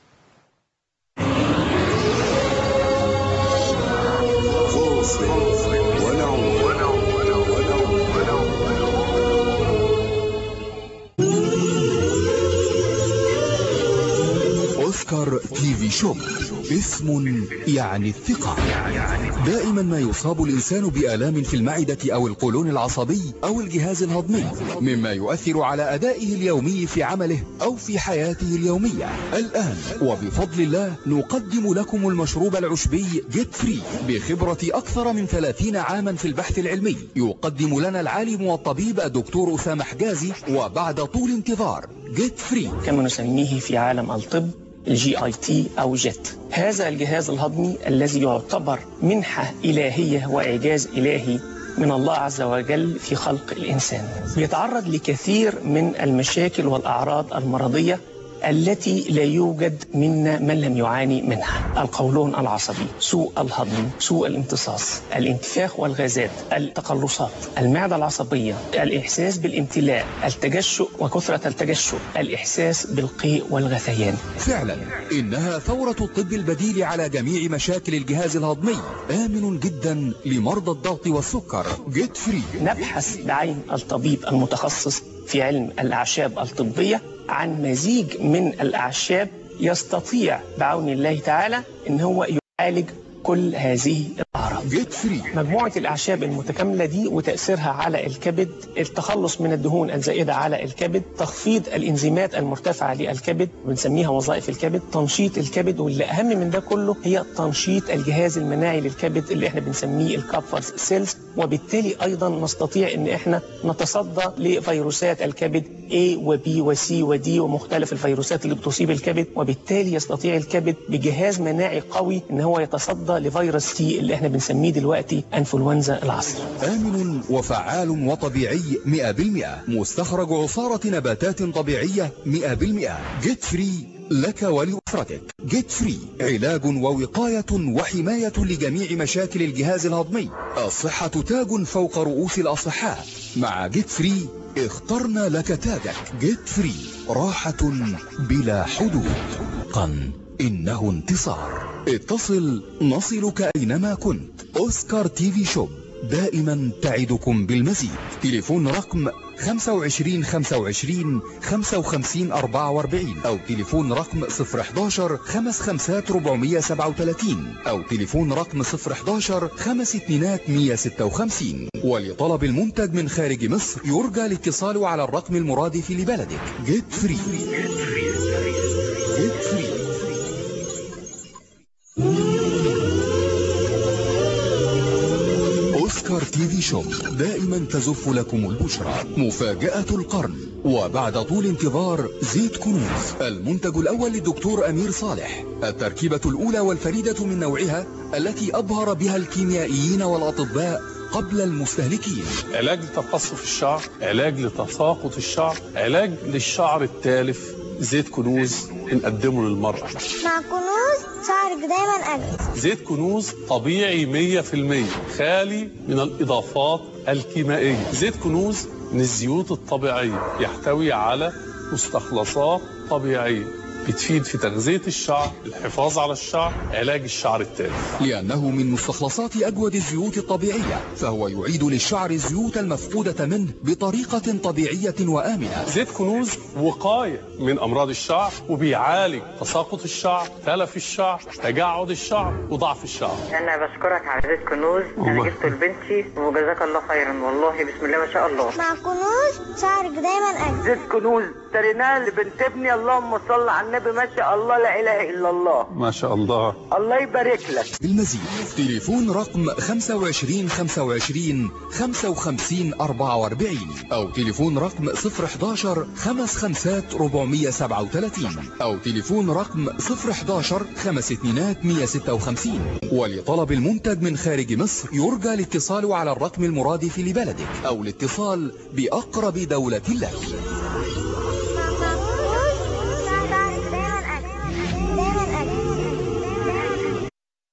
أوسكار تي في شوب اسم يعني الثقة دائما ما يصاب الإنسان بآلام في المعدة أو القولون العصبي أو الجهاز الهضمي مما يؤثر على أدائه اليومي في عمله أو في حياته اليومية الآن وبفضل الله نقدم لكم المشروب العشبي جيت فري بخبرة أكثر من 30 عاما في البحث العلمي يقدم لنا العالم والطبيب الدكتور أسامة حجازي وبعد طول انتظار جيت فري كما نسميه في عالم الطب الجي اي تي او جيت هذا الجهاز الهضمي الذي يعتبر منحة إلهية وإعجاز إلهي من الله عز وجل في خلق الإنسان بيتعرض لكثير من المشاكل والأعراض المرضية التي لا يوجد منا من لم يعاني منها القولون العصبي سوء الهضم سوء الامتصاص الانتفاخ والغازات التقلصات المعدة العصبية الإحساس بالامتلاء التجشؤ وكثرة التجشؤ الإحساس بالقيء والغثيان فعلا إنها ثورة الطب البديل على جميع مشاكل الجهاز الهضمي آمن جدا لمرضى الضغط والسكر جيت فري نبحث بعين الطبيب المتخصص في علم الأعشاب الطبية عن مزيج من الأعشاب يستطيع بعون الله تعالى أن هو يعالج كل هذه الأعراض جيت فري مجموعة الأعشاب المتكاملة دي وتأثيرها على الكبد التخلص من الدهون الزائدة على الكبد تخفيض الإنزيمات المرتفعة للكبد بنسميها وظائف الكبد تنشيط الكبد واللي أهم من ده كله هي تنشيط الجهاز المناعي للكبد اللي احنا بنسميه الكابفرز سيلز وبالتالي أيضا نستطيع أن احنا نتصدى لفيروسات الكبد A و B و C و D ومختلف الفيروسات اللي بتصيب الكبد وبالتالي يستطيع الكبد بجهاز مناعي قوي ان هو يتصدى لفيروس سي اللي احنا بنسميه دلوقتي انفلونزا العصر آمن وفعال وطبيعي 100% مستخرج عصارة نباتات طبيعية 100% جيت فري لك ولأسرتك جيت فري علاج ووقاية وحماية لجميع مشاكل الجهاز الهضمي الصحة تاج فوق رؤوس الأصحاء مع جيت فري اخترنا لك تاجك جيت فري راحة بلا حدود قن إنه انتصار اتصل نصلك أينما كنت أوسكار تي في شوب دائما تعدكم بالمزيد تليفون رقم 25 25 55 44 أو تليفون رقم 011 55 437 أو تليفون رقم 011 5 اتنينات 156 ولطلب المنتج من خارج مصر يرجى الاتصال على الرقم المرادف لبلدك جيت فري جيت فري أوسكار تي في شوب دائما تزف لكم البشرى مفاجأة القرن وبعد طول انتظار زيت كنوز المنتج الأول للدكتور أمير صالح التركيبة الأولى والفريدة من نوعها التي أبهر بها الكيميائيين والأطباء قبل المستهلكين علاج لتقصف الشعر علاج لتساقط الشعر علاج للشعر التالف زيت كنوز بنقدمه للمرأة مع كنوز شعرك دايما أجمل زيت كنوز طبيعي 100% خالي من الإضافات الكيميائية زيت كنوز من الزيوت الطبيعية يحتوي على مستخلصات طبيعية بتفيد في تغذية الشعر الحفاظ على الشعر علاج الشعر التالف لأنه من مستخلصات أجود الزيوت الطبيعية فهو يعيد للشعر الزيوت المفقودة منه بطريقة طبيعية وآمنة زيت كنوز وقاية من أمراض الشعر وبيعالج تساقط الشعر تلف الشعر تجعد الشعر وضعف الشعر انا بشكرك على زيت كنوز انا الله. جبته لبنتي وجزاك الله خيرا والله بسم الله ما شاء الله مع كنوز شعرك دايما أجمل زيت كنوز اشتريناه لبنت ابني اللهم صل على النبي ما شاء الله لا اله الا الله ما شاء الله الله يبارك لك بالمزيد تليفون رقم 25 25 55 44 أو تليفون رقم 011 55 437 أو تليفون رقم 011 5 اتنينات 156 ولطلب المنتج من خارج مصر يرجى الاتصال على الرقم المرادف لبلدك أو الاتصال بأقرب دولة لك مع كنوز شعرك دايما أجمل دايما أجمل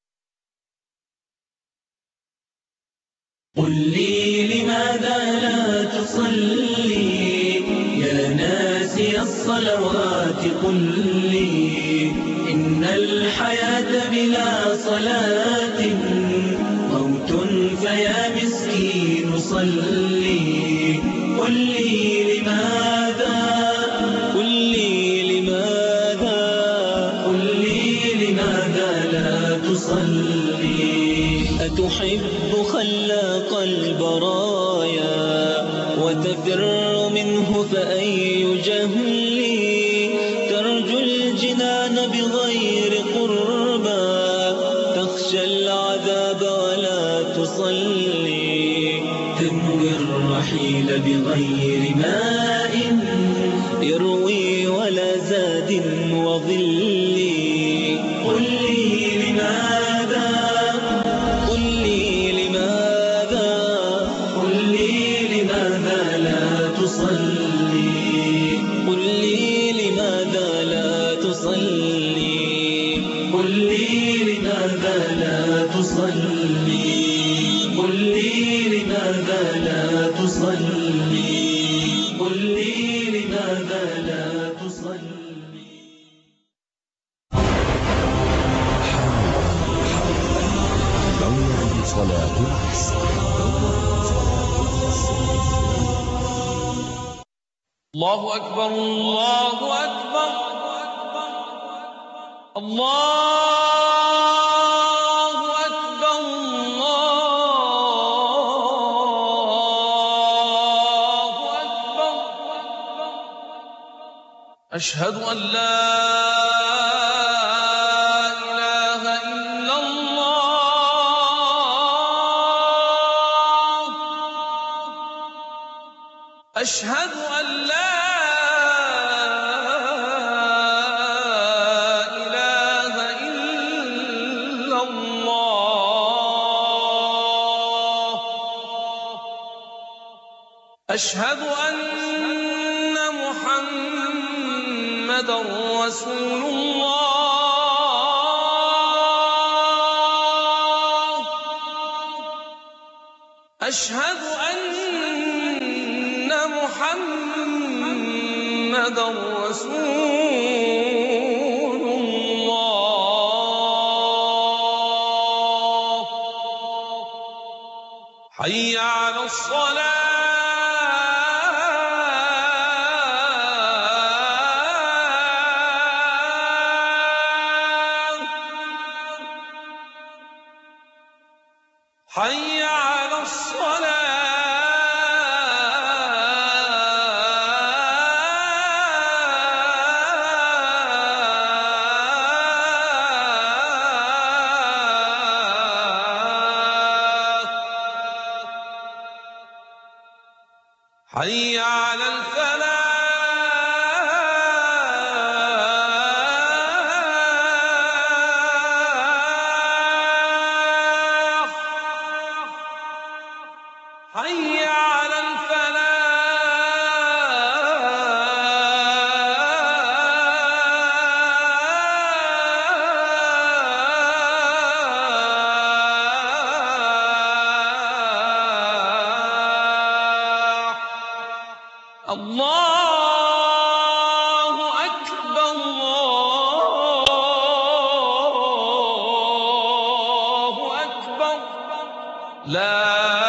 قل لي لماذا لا تصلي يا ناسي الصلوات قل لي إن الحياة بلا صلاة موت فيا مسكين صلي قل لي لماذا قل لي لماذا قل لي لماذا لا تصلي أتحب خلاق البرايا وتفر منه فأي جهل ترجو الجنان بغير قربى تخشى العذاب ولا تصلي تنوي الرحيل بغير ماء يروي ولا زاد وظل قل لي لماذا قل لي لماذا قل لي لماذا لا تصلي قل لي لماذا لا تصلي قل لي لماذا لا تصلي قل لي لماذا لا تصلي قل لي لماذا لا تصلي موعد صلاة العصر الله أكبر الله أكبر الله أشهد أن لا إله إلا الله أشهد أن لا إله إلا الله أشهد أن محمدا رسول الله أشهد أن محمدا رسول الله حي على الصلاة حي على الصلاة حي على الفلاح حي على الفلاح الله أكبر الله أكبر لا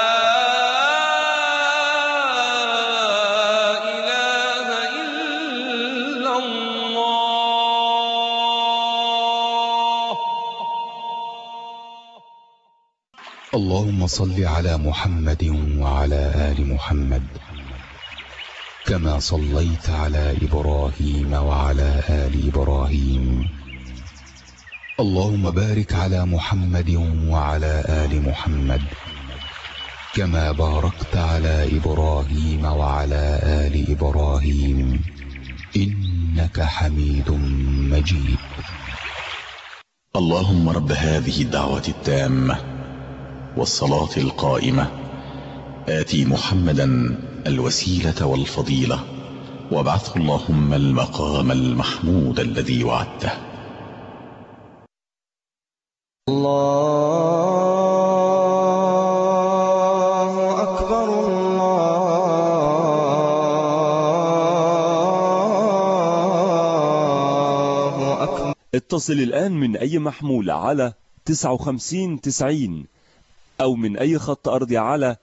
إله إلا الله اللهم صل على محمد وعلى آل محمد كما صليت على إبراهيم وعلى آل إبراهيم اللهم بارك على محمد وعلى آل محمد كما باركت على إبراهيم وعلى آل إبراهيم إنك حميد مجيد اللهم رب هذه الدعوة التامة والصلاة القائمة آتي محمدا الوسيلة والفضيلة وابعثه اللهم المقام المحمود الذي وعدته الله أكبر الله أكبر اتصل الآن من أي محمول على 59 90 أو من أي خط أرضي على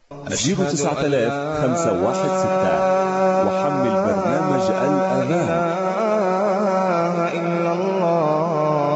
09000 وحمل برنامج الأذان إلا الله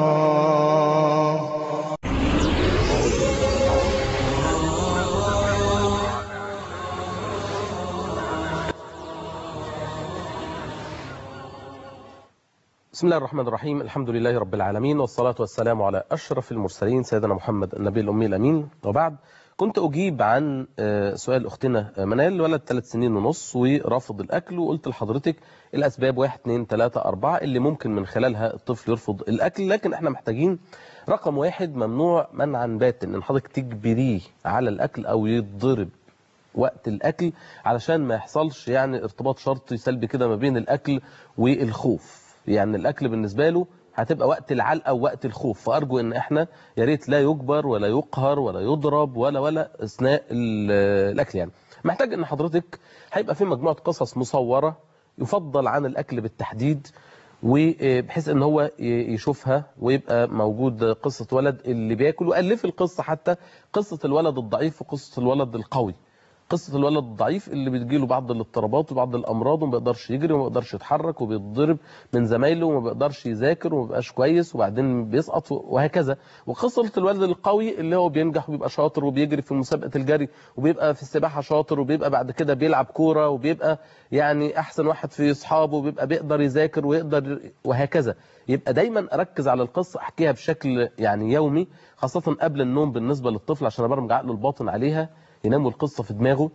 بسم الله الرحمن الرحيم الحمد لله رب العالمين والصلاة والسلام على أشرف المرسلين سيدنا محمد النبي الأمي الأمين وبعد كنت أجيب عن آه، سؤال أختنا منال ولد ثلاث سنين ونص ورافض الأكل وقلت لحضرتك الأسباب واحد اتنين ثلاثة أربعة اللي ممكن من خلالها الطفل يرفض الأكل لكن احنا محتاجين رقم واحد ممنوع منعا باتا إن حضرتك تجبريه على الأكل أو يتضرب وقت الأكل علشان ما يحصلش يعني ارتباط شرطي سلبي كده ما بين الأكل والخوف يعني الأكل بالنسبة له هتبقى وقت العلقة ووقت الخوف فأرجو إن إحنا يا ريت لا يجبر ولا يقهر ولا يضرب ولا ولا أثناء ال- الأكل يعني محتاج إن حضرتك هيبقى في مجموعة قصص مصورة يفضل عن الأكل بالتحديد وبحيث ان هو ي- يشوفها ويبقى موجود قصة ولد اللي بياكل وألف القصة حتى قصة الولد الضعيف وقصة الولد القوي قصه الولد الضعيف اللي بتجيله بعض الاضطرابات وبعض الامراض وما بيقدرش يجري وما بيقدرش يتحرك وبيتضرب من زمايله وما بيقدرش يذاكر وما بيبقاش كويس وبعدين بيسقط وهكذا وقصه الولد القوي اللي هو بينجح وبيبقى شاطر وبيجري في مسابقه الجري وبيبقى في السباحه شاطر وبيبقى بعد كده بيلعب كوره وبيبقى يعني احسن واحد في اصحابه وبيبقى بيقدر يذاكر ويقدر وهكذا يبقى دايما اركز على القصه احكيها بشكل يعني يومي خاصه قبل النوم بالنسبه للطفل عشان ابرمج عقله الباطن عليها ينام القصه في دماغه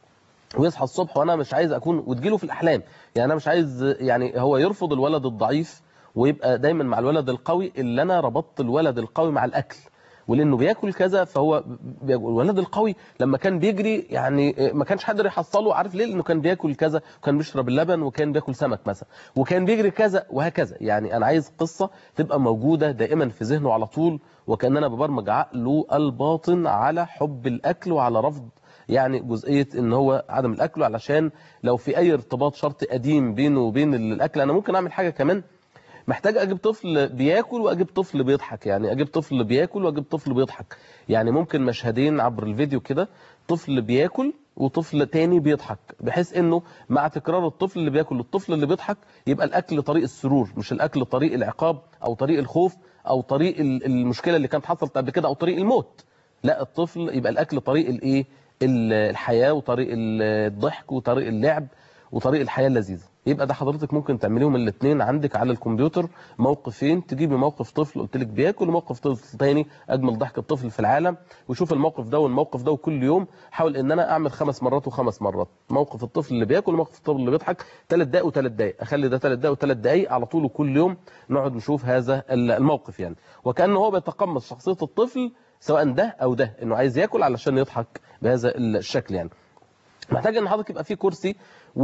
ويصحى الصبح وانا مش عايز اكون وتجيله في الاحلام يعني انا مش عايز يعني هو يرفض الولد الضعيف ويبقى دايما مع الولد القوي اللي انا ربطت الولد القوي مع الاكل ولانه بياكل كذا فهو بياكل. الولد القوي لما كان بيجري يعني ما كانش حد يحصله عارف ليه لانه كان بياكل كذا وكان بيشرب اللبن وكان بياكل سمك مثلا وكان بيجري كذا وهكذا يعني انا عايز قصه تبقى موجوده دائما في ذهنه على طول وكان انا ببرمج عقله الباطن على حب الاكل وعلى رفض يعني جزئيه ان هو عدم الاكل علشان لو في اي ارتباط شرط قديم بينه وبين الاكل انا ممكن اعمل حاجه كمان محتاج اجيب طفل بياكل واجيب طفل بيضحك يعني اجيب طفل بياكل واجيب طفل بيضحك يعني ممكن مشهدين عبر الفيديو كده طفل بياكل وطفل تاني بيضحك بحيث انه مع تكرار الطفل اللي بياكل والطفل اللي بيضحك يبقى الاكل طريق السرور مش الاكل طريق العقاب او طريق الخوف او طريق المشكله اللي كانت حصلت قبل كده او طريق الموت لا الطفل يبقى الاكل طريق الايه الحياه وطريق الضحك وطريق اللعب وطريق الحياه اللذيذه يبقى ده حضرتك ممكن تعمليهم الاثنين عندك على الكمبيوتر موقفين تجيبي موقف طفل قلت لك بياكل وموقف طفل تاني اجمل ضحك الطفل في العالم وشوف الموقف ده والموقف ده وكل يوم حاول ان انا اعمل خمس مرات وخمس مرات موقف الطفل اللي بياكل وموقف الطفل اللي بيضحك ثلاث دقائق وثلاث دقائق اخلي ده ثلاث دقائق وثلاث دقائق على طول وكل يوم نقعد نشوف هذا الموقف يعني وكانه هو بيتقمص شخصيه الطفل سواء ده او ده انه عايز ياكل علشان يضحك بهذا الشكل يعني محتاج ان حضرتك يبقى في كرسي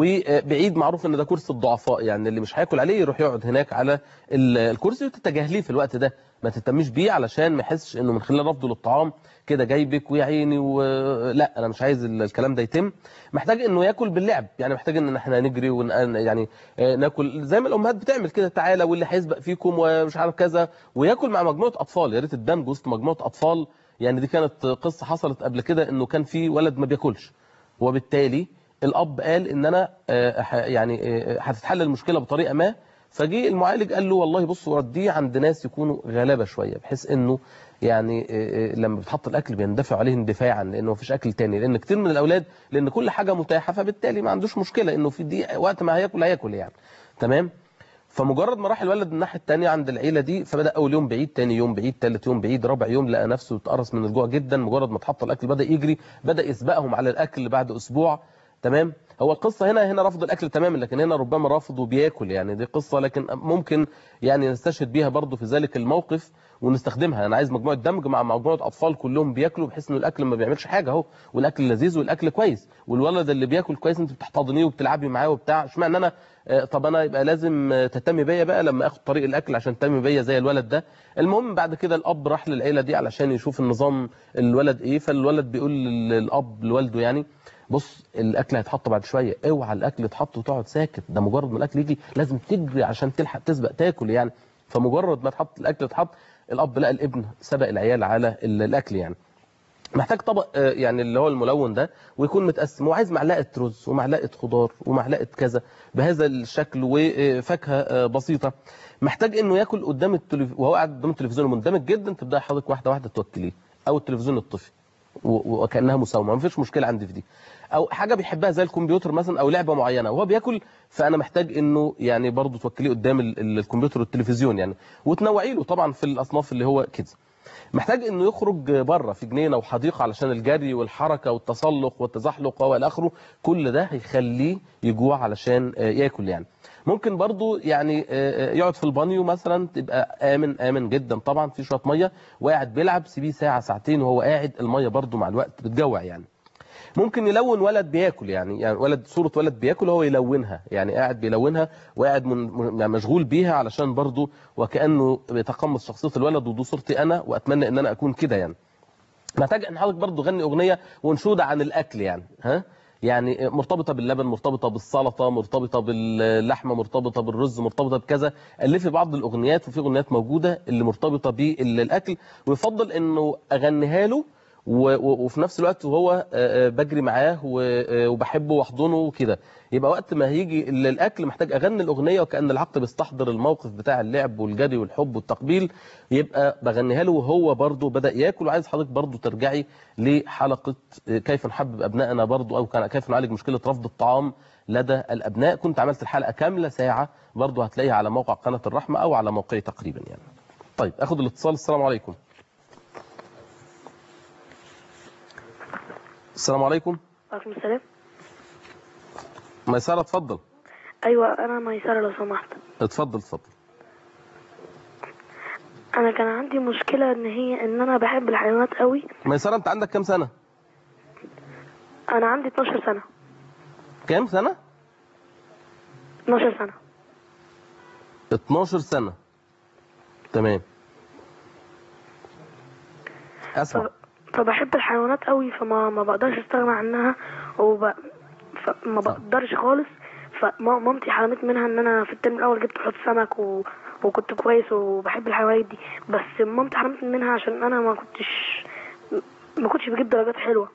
وبعيد معروف ان ده كرسي الضعفاء يعني اللي مش هياكل عليه يروح يقعد هناك على الكرسي وتتجاهليه في الوقت ده ما تهتميش بيه علشان ما يحسش انه من خلال رفضه للطعام كده جايبك ويا عيني ولا انا مش عايز الكلام ده يتم محتاج انه ياكل باللعب يعني محتاج ان احنا نجري ون... يعني ناكل زي ما الامهات بتعمل كده تعالى واللي هيسبق فيكم ومش عارف كذا وياكل مع مجموعه اطفال يا ريت الدمج وسط مجموعه اطفال يعني دي كانت قصه حصلت قبل كده انه كان في ولد ما بياكلش وبالتالي الاب قال ان انا يعني هتتحل المشكله بطريقه ما فجي المعالج قال له والله بص وديه عند ناس يكونوا غلابه شويه بحيث انه يعني لما بتحط الاكل بيندفع عليه اندفاعا لانه مفيش اكل تاني لان كتير من الاولاد لان كل حاجه متاحه فبالتالي ما عندوش مشكله انه في دي وقت ما هياكل هياكل يعني تمام فمجرد ما راح الولد الناحيه الثانيه عند العيله دي فبدا اول يوم بعيد ثاني يوم بعيد ثالث يوم بعيد رابع يوم لقى نفسه اتقرص من الجوع جدا مجرد ما اتحط الاكل بدا يجري بدا يسبقهم على الاكل بعد اسبوع تمام هو القصه هنا هنا رفض الاكل تماما لكن هنا ربما رافض وبياكل يعني دي قصه لكن ممكن يعني نستشهد بيها برضه في ذلك الموقف ونستخدمها انا عايز مجموعه دمج مع مجموعه اطفال كلهم بياكلوا بحيث ان الاكل ما بيعملش حاجه اهو والاكل لذيذ والاكل كويس والولد اللي بياكل كويس انت بتحتضنيه وبتلعبي معاه وبتاع اشمعنى انا طب انا يبقى لازم تهتمي بيا بقى لما اخد طريق الاكل عشان تهتمي بيا زي الولد ده المهم بعد كده الاب راح للعيله دي علشان يشوف النظام الولد ايه فالولد بيقول للاب لوالده يعني بص الاكل هيتحط بعد شويه اوعى الاكل يتحط وتقعد ساكت ده مجرد ما الاكل يجي لازم تجري عشان تلحق تسبق تاكل يعني فمجرد ما تحط الاكل يتحط الاب لقى الابن سبق العيال على الاكل يعني محتاج طبق يعني اللي هو الملون ده ويكون متقسم وعايز معلقه رز ومعلقه خضار ومعلقه كذا بهذا الشكل وفاكهه بسيطه محتاج انه ياكل قدام التلفزيون وهو قاعد قدام التلفزيون مندمج جدا تبدا حضرتك واحده واحده توكليه او التلفزيون الطفي وكانها مساومه مفيش مشكله عندي في دي او حاجه بيحبها زي الكمبيوتر مثلا او لعبه معينه وهو بياكل فانا محتاج انه يعني برضه توكليه قدام الكمبيوتر والتلفزيون يعني وتنوعي له طبعا في الاصناف اللي هو كده محتاج انه يخرج بره في جنينه وحديقه علشان الجري والحركه والتسلق والتزحلق والى اخره كل ده هيخليه يجوع علشان ياكل يعني ممكن برضو يعني يقعد في البانيو مثلا تبقى امن امن جدا طبعا في شويه ميه وقاعد بيلعب سيبيه ساعه ساعتين وهو قاعد الميه برضو مع الوقت بتجوع يعني ممكن يلون ولد بياكل يعني يعني ولد صوره ولد بياكل هو يلونها يعني قاعد بيلونها وقاعد من يعني مشغول بيها علشان برضو وكانه بيتقمص شخصيه الولد ودي صورتي انا واتمنى ان انا اكون كده يعني محتاج ان حضرتك برضو غني اغنيه وانشوده عن الاكل يعني ها يعني مرتبطه باللبن مرتبطه بالسلطه مرتبطه باللحمه مرتبطه بالرز مرتبطه بكذا الفي بعض الاغنيات وفي اغنيات موجوده اللي مرتبطه بالاكل ويفضل انه اغنيها له و- و- وفي نفس الوقت وهو آه، آه، بجري معاه و- آه، وبحبه واحضنه وكده يبقى وقت ما هيجي للاكل محتاج اغني الاغنيه وكان العقل بيستحضر الموقف بتاع اللعب والجري والحب والتقبيل يبقى بغنيها له وهو برضه بدا ياكل وعايز حضرتك برضه ترجعي لحلقه آه، كيف نحبب ابنائنا برضه او كان- كيف نعالج مشكله رفض الطعام لدى الابناء كنت عملت الحلقه كامله ساعه برضه هتلاقيها على موقع قناه الرحمه او على موقعي تقريبا يعني طيب اخد الاتصال السلام عليكم السلام عليكم وعليكم السلام ميسره اتفضل ايوه انا ميسره لو سمحت اتفضل اتفضل انا كان عندي مشكله ان هي ان انا بحب الحيوانات قوي ميسره انت عندك كام سنه انا عندي 12 سنه كام سنه 12 سنه 12 سنه تمام اسمع فبحب الحيوانات قوي فما ما بقدرش استغنى عنها وب... فما بقدرش خالص فمامتي حرمت منها ان انا في الترم الاول جبت حوض سمك و... وكنت كويس وبحب الحيوانات دي بس مامتي حرمت منها عشان انا ما كنتش ما كنتش بجيب درجات حلوه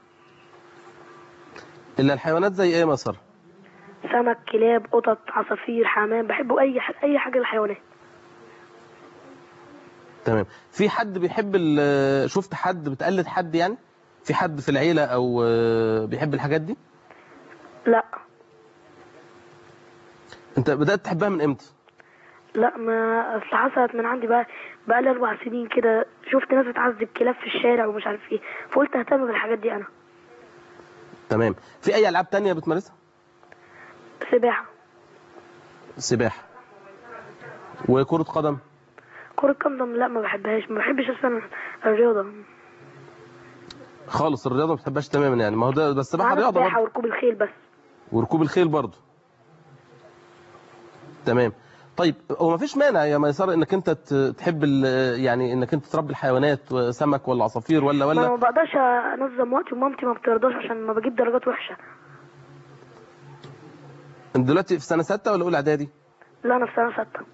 الا الحيوانات زي ايه يا ميسره سمك كلاب قطط عصافير حمام بحب اي ح... اي حاجه للحيوانات تمام في حد بيحب ال- شفت حد بتقلد حد يعني في حد في العيله او آه، بيحب الحاجات دي لا انت بدات تحبها من امتى لا ما اصل حصلت من عندي بقى بقى لي اربع سنين كده شفت ناس بتعذب كلاب في الشارع ومش عارف ايه فقلت اهتم بالحاجات دي انا تمام في اي العاب تانية بتمارسها سباحه سباحه وكره قدم كرة قدم لا ما بحبهاش ما بحبش اصلا الرياضه خالص الرياضه ما بتحبهاش تماما يعني ما هو ده بس السباحه معانا رياضه سباحه برضه وركوب الخيل بس وركوب الخيل برضه تمام طيب هو ما فيش مانع يا ميسره انك انت ت- تحب ال- يعني انك انت تربي الحيوانات سمك ولا عصافير ولا ما انا ما ولا بقدرش انظم وقتي ومامتي ما بترضاش عشان ما بجيب درجات وحشه انت دلوقتي في سنه سته ولا اولى اعدادي لا انا في سنه سته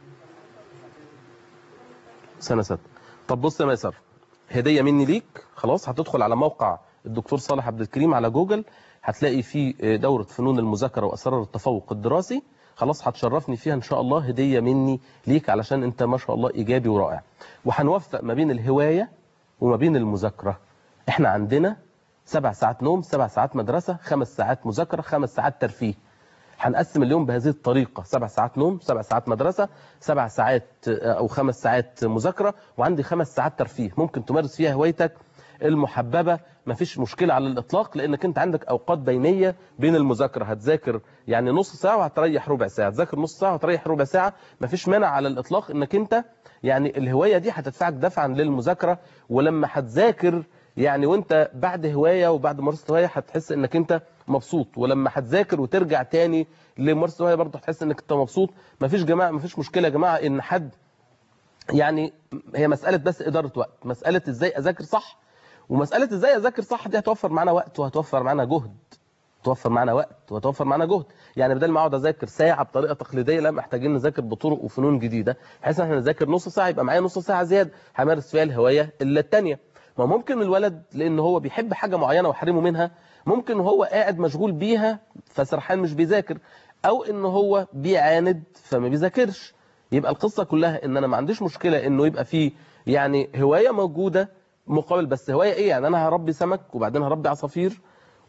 سنه سته طب بص يا ميسر هديه مني ليك خلاص هتدخل على موقع الدكتور صالح عبد الكريم على جوجل هتلاقي فيه دوره فنون المذاكره واسرار التفوق الدراسي خلاص هتشرفني فيها ان شاء الله هديه مني ليك علشان انت ما شاء الله ايجابي ورائع وهنوفق ما بين الهوايه وما بين المذاكره احنا عندنا سبع ساعات نوم سبع ساعات مدرسه خمس ساعات مذاكره خمس ساعات ترفيه هنقسم اليوم بهذه الطريقة سبع ساعات نوم سبع ساعات مدرسة سبع ساعات آه، أو خمس ساعات مذاكرة وعندي خمس ساعات ترفيه ممكن تمارس فيها هوايتك المحببة مفيش مشكلة على الإطلاق لأنك أنت عندك أوقات بينية بين المذاكرة هتذاكر يعني نص ساعة وهتريح ربع ساعة تذاكر نص ساعة وهتريح ربع ساعة مفيش مانع على الإطلاق أنك أنت يعني الهواية دي هتدفعك دفعا للمذاكرة ولما هتذاكر يعني وانت بعد هواية وبعد ممارسة هواية هتحس انك انت مبسوط ولما هتذاكر وترجع تاني لممارسة هواية برضه هتحس انك انت مبسوط مفيش جماعة مفيش مشكلة يا جماعة ان حد يعني هي مسألة بس إدارة وقت مسألة ازاي اذاكر صح ومسألة ازاي اذاكر صح دي هتوفر معانا وقت وهتوفر معانا جهد توفر معانا وقت وتوفر معانا جهد يعني بدل ما اقعد اذاكر ساعه بطريقه تقليديه لا محتاجين نذاكر بطرق وفنون جديده بحيث ان احنا نذاكر نص ساعه يبقى معايا نص ساعه زياده همارس فيها الهوايه الا الثانيه ما ممكن الولد لان هو بيحب حاجه معينه واحرمه منها ممكن هو قاعد مشغول بيها فسرحان مش بيذاكر او ان هو بيعاند فما بيذاكرش يبقى القصه كلها ان انا ما عنديش مشكله انه يبقى فيه يعني هوايه موجوده مقابل بس هوايه ايه يعني انا هربي سمك وبعدين هربي عصافير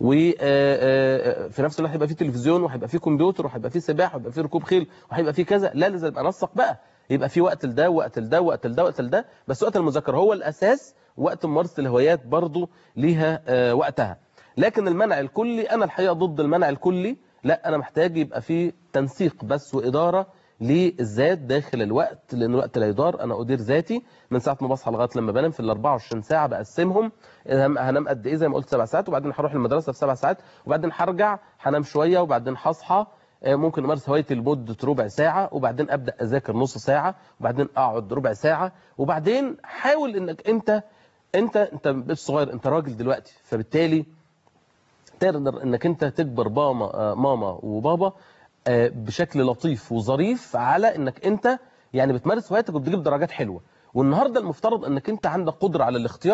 وفي نفس الوقت هيبقى فيه تلفزيون وهيبقى فيه كمبيوتر وهيبقى فيه سباحه وهيبقى فيه ركوب خيل وهيبقى فيه كذا لا لازم ابقى انسق بقى يبقى في وقت لده وقت لده وقت لده وقت لده بس وقت المذاكره هو الاساس وقت ممارسه الهوايات برضو ليها آه، وقتها لكن المنع الكلي انا الحقيقه ضد المنع الكلي لا انا محتاج يبقى في تنسيق بس واداره للذات داخل الوقت لان الوقت لا يدار انا ادير ذاتي من ساعه ما بصحى لغايه لما بنام في ال 24 ساعه بقسمهم هنام هنام قد ايه زي ما قلت سبع ساعات وبعدين هروح المدرسه في سبع ساعات وبعدين هرجع هنام شويه وبعدين هصحى آه، ممكن امارس هوايتي لمده ربع ساعه وبعدين ابدا اذاكر نص ساعه وبعدين اقعد ربع ساعه وبعدين حاول انك انت انت انت مش صغير انت راجل دلوقتي فبالتالي تقدر انك انت تجبر ماما آه، ماما وبابا آه، بشكل لطيف وظريف على انك انت يعني بتمارس هوايتك وبتجيب درجات حلوه والنهارده المفترض انك انت عندك قدره على الاختيار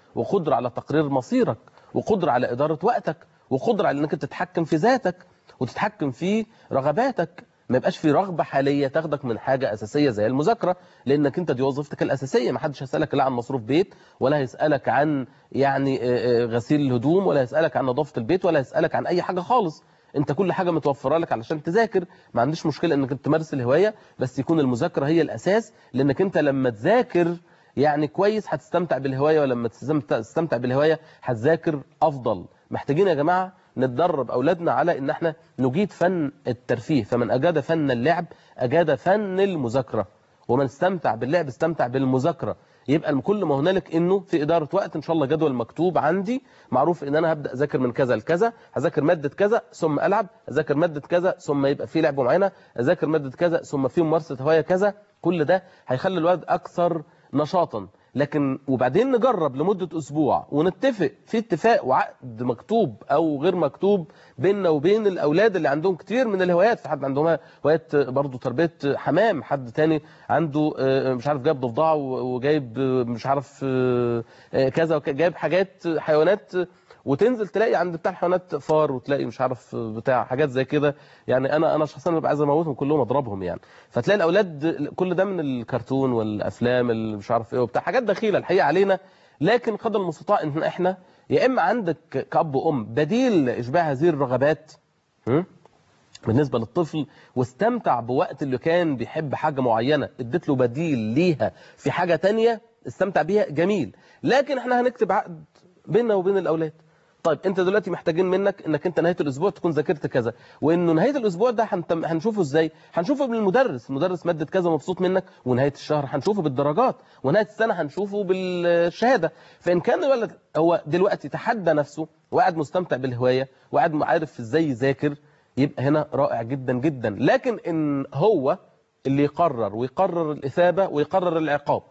وقدره على تقرير مصيرك وقدره على اداره وقتك وقدره على انك تتحكم في ذاتك وتتحكم في رغباتك ما يبقاش في رغبه حاليه تاخدك من حاجه اساسيه زي المذاكره لانك انت دي وظيفتك الاساسيه ما حدش هيسالك لا عن مصروف بيت ولا هيسالك عن يعني آه، آه، غسيل الهدوم ولا هيسالك عن نظافه البيت ولا هيسالك عن اي حاجه خالص انت كل حاجه متوفره لك علشان تذاكر ما عنديش مشكله انك تمارس الهوايه بس يكون المذاكره هي الاساس لانك انت لما تذاكر يعني كويس هتستمتع بالهوايه ولما تستمتع تستمتع بالهوايه هتذاكر افضل محتاجين يا جماعه نتدرب اولادنا على ان احنا نجيد فن الترفيه فمن اجاد فن اللعب اجاد فن المذاكره ومن استمتع باللعب استمتع بالمذاكره يبقى كل ما هنالك انه في اداره وقت ان شاء الله جدول مكتوب عندي معروف ان انا هبدا اذاكر من كذا لكذا هذاكر ماده كذا ثم العب اذاكر ماده كذا ثم يبقى في لعبه معينه اذاكر ماده كذا ثم في ممارسه هوايه كذا كل ده هيخلي الولد اكثر نشاطا لكن وبعدين نجرب لمدة أسبوع ونتفق في اتفاق وعقد مكتوب أو غير مكتوب بيننا وبين الأولاد اللي عندهم كتير من الهوايات في حد عندهم هوايات برضو تربية حمام حد تاني عنده آه، مش عارف جايب ضفدعة وجايب آه، مش عارف آه، آه، كذا وك- جايب حاجات حيوانات وتنزل تلاقي عند بتاع الحيوانات فار وتلاقي مش عارف بتاع حاجات زي كده يعني انا انا شخصيا ببقى عايز اموتهم كلهم اضربهم يعني فتلاقي الاولاد كل ده من الكرتون والافلام اللي مش عارف ايه وبتاع حاجات دخيله الحقيقه علينا لكن قدر المستطاع ان احنا يا اما عندك كاب وام بديل اشباع هذه الرغبات م? بالنسبة للطفل واستمتع بوقت اللي كان بيحب حاجة معينة اديت له بديل ليها في حاجة تانية استمتع بيها جميل لكن احنا هنكتب عقد بيننا وبين الأولاد طيب انت دلوقتي محتاجين منك انك انت نهايه الاسبوع تكون ذاكرت كذا وانه نهايه الاسبوع ده هنتم... هنشوفه ازاي هنشوفه بالمدرس المدرس ماده كذا مبسوط منك ونهايه الشهر هنشوفه بالدرجات ونهايه السنه هنشوفه بالشهاده فان كان الولد هو دلوقتي تحدى نفسه وقاعد مستمتع بالهوايه وقاعد عارف ازاي يذاكر يبقى هنا رائع جدا جدا لكن ان هو اللي يقرر ويقرر الاثابه ويقرر العقاب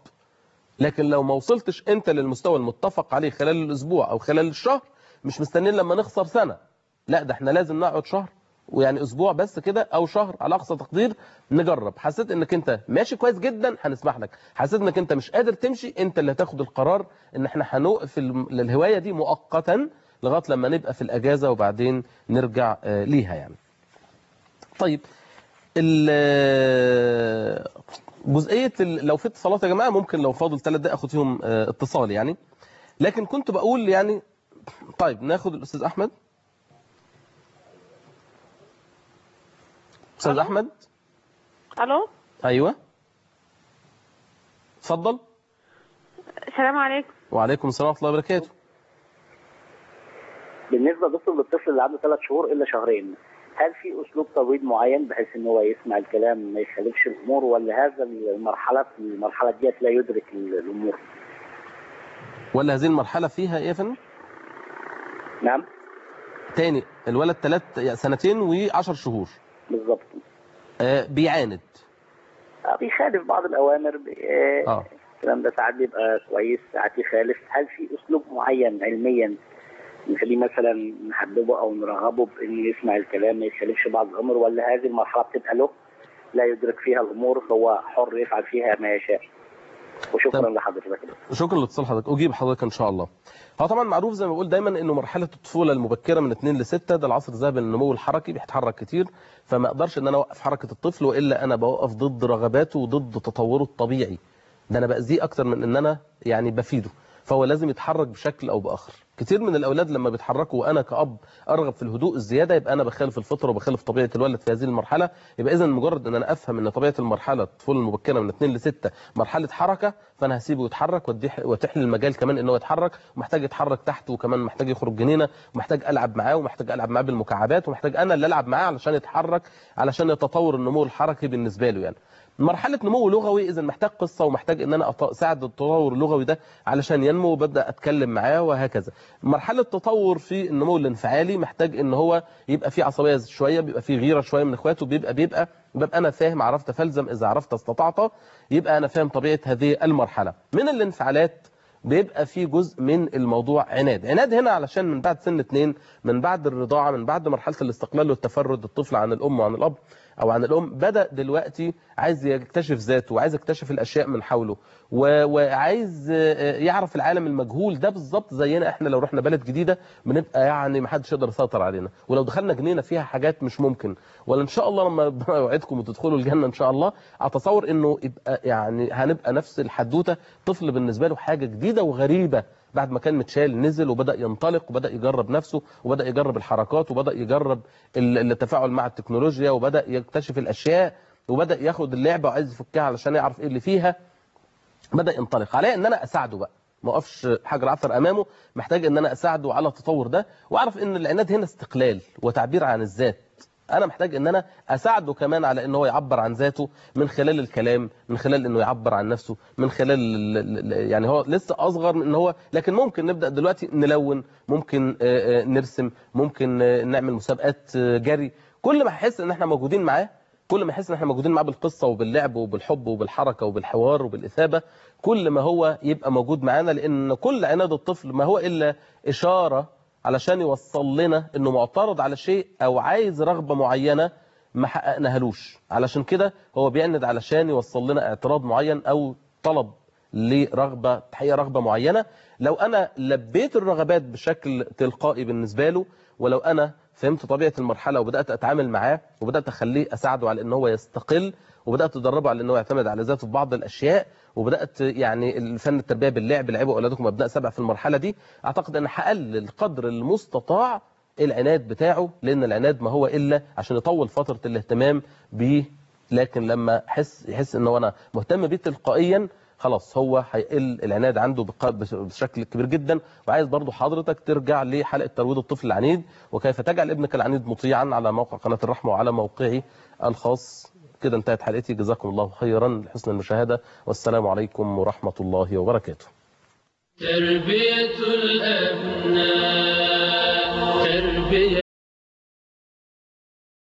لكن لو ما وصلتش انت للمستوى المتفق عليه خلال الاسبوع او خلال الشهر مش مستنيين لما نخسر سنه لا ده احنا لازم نقعد شهر ويعني اسبوع بس كده او شهر على اقصى تقدير نجرب حسيت انك انت ماشي كويس جدا هنسمح لك حسيت انك انت مش قادر تمشي انت اللي هتاخد القرار ان احنا هنوقف الم- الهوايه دي مؤقتا لغايه لما نبقى في الاجازه وبعدين نرجع آه، ليها يعني طيب ال- جزئيه ال- لو في اتصالات يا جماعه ممكن لو فاضل ثلاث دقائق اخد فيهم آه، اتصال يعني لكن كنت بقول يعني طيب ناخد الاستاذ احمد استاذ احمد الو ايوه اتفضل السلام عليكم وعليكم السلام ورحمه الله وبركاته بالنسبه دكتور للطفل اللي عنده ثلاث شهور الا شهرين هل في اسلوب ترويض معين بحيث ان هو يسمع الكلام ما يخالفش الامور ولا هذا المرحله في المرحله ديت لا يدرك الامور؟ ولا هذه المرحله فيها ايه يا فندم نعم تاني الولد ثلاث سنتين وعشر شهور بالظبط آه بيعاند آه، بيخالف بعض الاوامر ب- آه، اه الكلام ده ساعات بيبقى كويس ساعات يخالف هل في اسلوب معين علميا نخليه مثلا نحببه او نرغبه بانه يسمع الكلام ما يخالفش بعض الامور ولا هذه المرحله بتبقى له لا يدرك فيها الامور هو حر يفعل فيها ما يشاء وشكرا لحضرتك شكرا لاتصال حضرتك اجيب حضرتك ان شاء الله هو طبعا معروف زي ما بقول دايما انه مرحله الطفوله المبكره من 2 ل 6 ده العصر الذهبي للنمو الحركي بيتحرك كتير فما اقدرش ان انا اوقف حركه الطفل والا انا بوقف ضد رغباته وضد تطوره الطبيعي ده انا باذيه اكتر من ان انا يعني بفيده فهو لازم يتحرك بشكل او باخر كتير من الاولاد لما بيتحركوا وانا كاب ارغب في الهدوء الزياده يبقى انا بخالف الفطره وبخالف طبيعه الولد في هذه المرحله يبقى اذا مجرد ان انا افهم ان طبيعه المرحله الطفوله المبكره من 2 ل 6 مرحله حركه فانا هسيبه يتحرك وأديه- واتيح له المجال كمان ان هو يتحرك ومحتاج يتحرك تحت وكمان محتاج يخرج جنينه ومحتاج العب معاه ومحتاج العب معاه بالمكعبات ومحتاج انا اللي العب معاه علشان يتحرك علشان يتطور النمو الحركي بالنسبه له يعني مرحلة نمو لغوي إذا محتاج قصة ومحتاج إن أنا أط- أساعد التطور اللغوي ده علشان ينمو وببدأ أتكلم معاه وهكذا. مرحلة تطور في النمو الانفعالي محتاج إن هو يبقى فيه عصبية شوية بيبقى فيه غيرة شوية من إخواته بيبقى بيبقى ببقى أنا فاهم عرفت فلزم إذا عرفت استطعت يبقى أنا فاهم طبيعة هذه المرحلة. من الانفعالات بيبقى في جزء من الموضوع عناد عناد هنا علشان من بعد سن اتنين من بعد الرضاعة من بعد مرحلة الاستقلال والتفرد الطفل عن الأم وعن الأب او عن الام بدا دلوقتي عايز يكتشف ذاته وعايز يكتشف الاشياء من حوله و- وعايز آه، يعرف العالم المجهول ده بالظبط زينا احنا لو رحنا بلد جديده بنبقى يعني ما حدش يقدر يسيطر علينا ولو دخلنا جنينه فيها حاجات مش ممكن ولا ان شاء الله لما ربنا يوعدكم وتدخلوا الجنه ان شاء الله اتصور انه يبقى يعني هنبقى نفس الحدوته طفل بالنسبه له حاجه جديده وغريبه بعد ما كان متشال نزل وبدا ينطلق وبدا يجرب نفسه وبدا يجرب الحركات وبدا يجرب ال- التفاعل مع التكنولوجيا وبدا يكتشف الاشياء وبدا ياخد اللعبه وعايز يفكها علشان يعرف ايه اللي فيها بدا ينطلق عليا ان انا اساعده بقى ما اقفش حجر عثر امامه محتاج ان انا اساعده على التطور ده واعرف ان العناد هنا استقلال وتعبير عن الذات انا محتاج ان انا اساعده كمان على ان هو يعبر عن ذاته من خلال الكلام من خلال انه يعبر عن نفسه من خلال ال- ال- ال- يعني هو لسه اصغر من ان هو لكن ممكن نبدا دلوقتي نلون ممكن آه، آه، نرسم ممكن آه، نعمل مسابقات آه، جري كل ما احس ان احنا موجودين معاه كل ما يحس ان احنا موجودين معاه بالقصه وباللعب وبالحب وبالحركه وبالحوار وبالاثابه كل ما هو يبقى موجود معانا لان كل عناد الطفل ما هو الا اشاره علشان يوصل لنا انه معترض على شيء او عايز رغبه معينه ما حققناهالوش علشان كده هو بيعند علشان يوصل لنا اعتراض معين او طلب لرغبه تحقيق رغبه معينه لو انا لبيت الرغبات بشكل تلقائي بالنسبه له ولو انا فهمت طبيعه المرحله وبدات اتعامل معاه وبدات اخليه اساعده على ان هو يستقل وبدات ادربه على ان هو يعتمد على ذاته في بعض الاشياء وبدات يعني الفن التربيه باللعب لعبوا اولادكم ابناء سبع في المرحله دي اعتقد ان هقلل قدر المستطاع العناد بتاعه لان العناد ما هو الا عشان يطول فتره الاهتمام بيه لكن لما يحس يحس ان هو انا مهتم بيه تلقائيا خلاص هو هيقل العناد عنده بق- بش- بشكل كبير جدا وعايز برضو حضرتك ترجع لحلقه ترويض الطفل العنيد وكيف تجعل ابنك العنيد مطيعا على موقع قناه الرحمه وعلى موقعي الخاص كده انتهت حلقتي جزاكم الله خيرا لحسن المشاهده والسلام عليكم ورحمه الله وبركاته تربية الأبناء تربية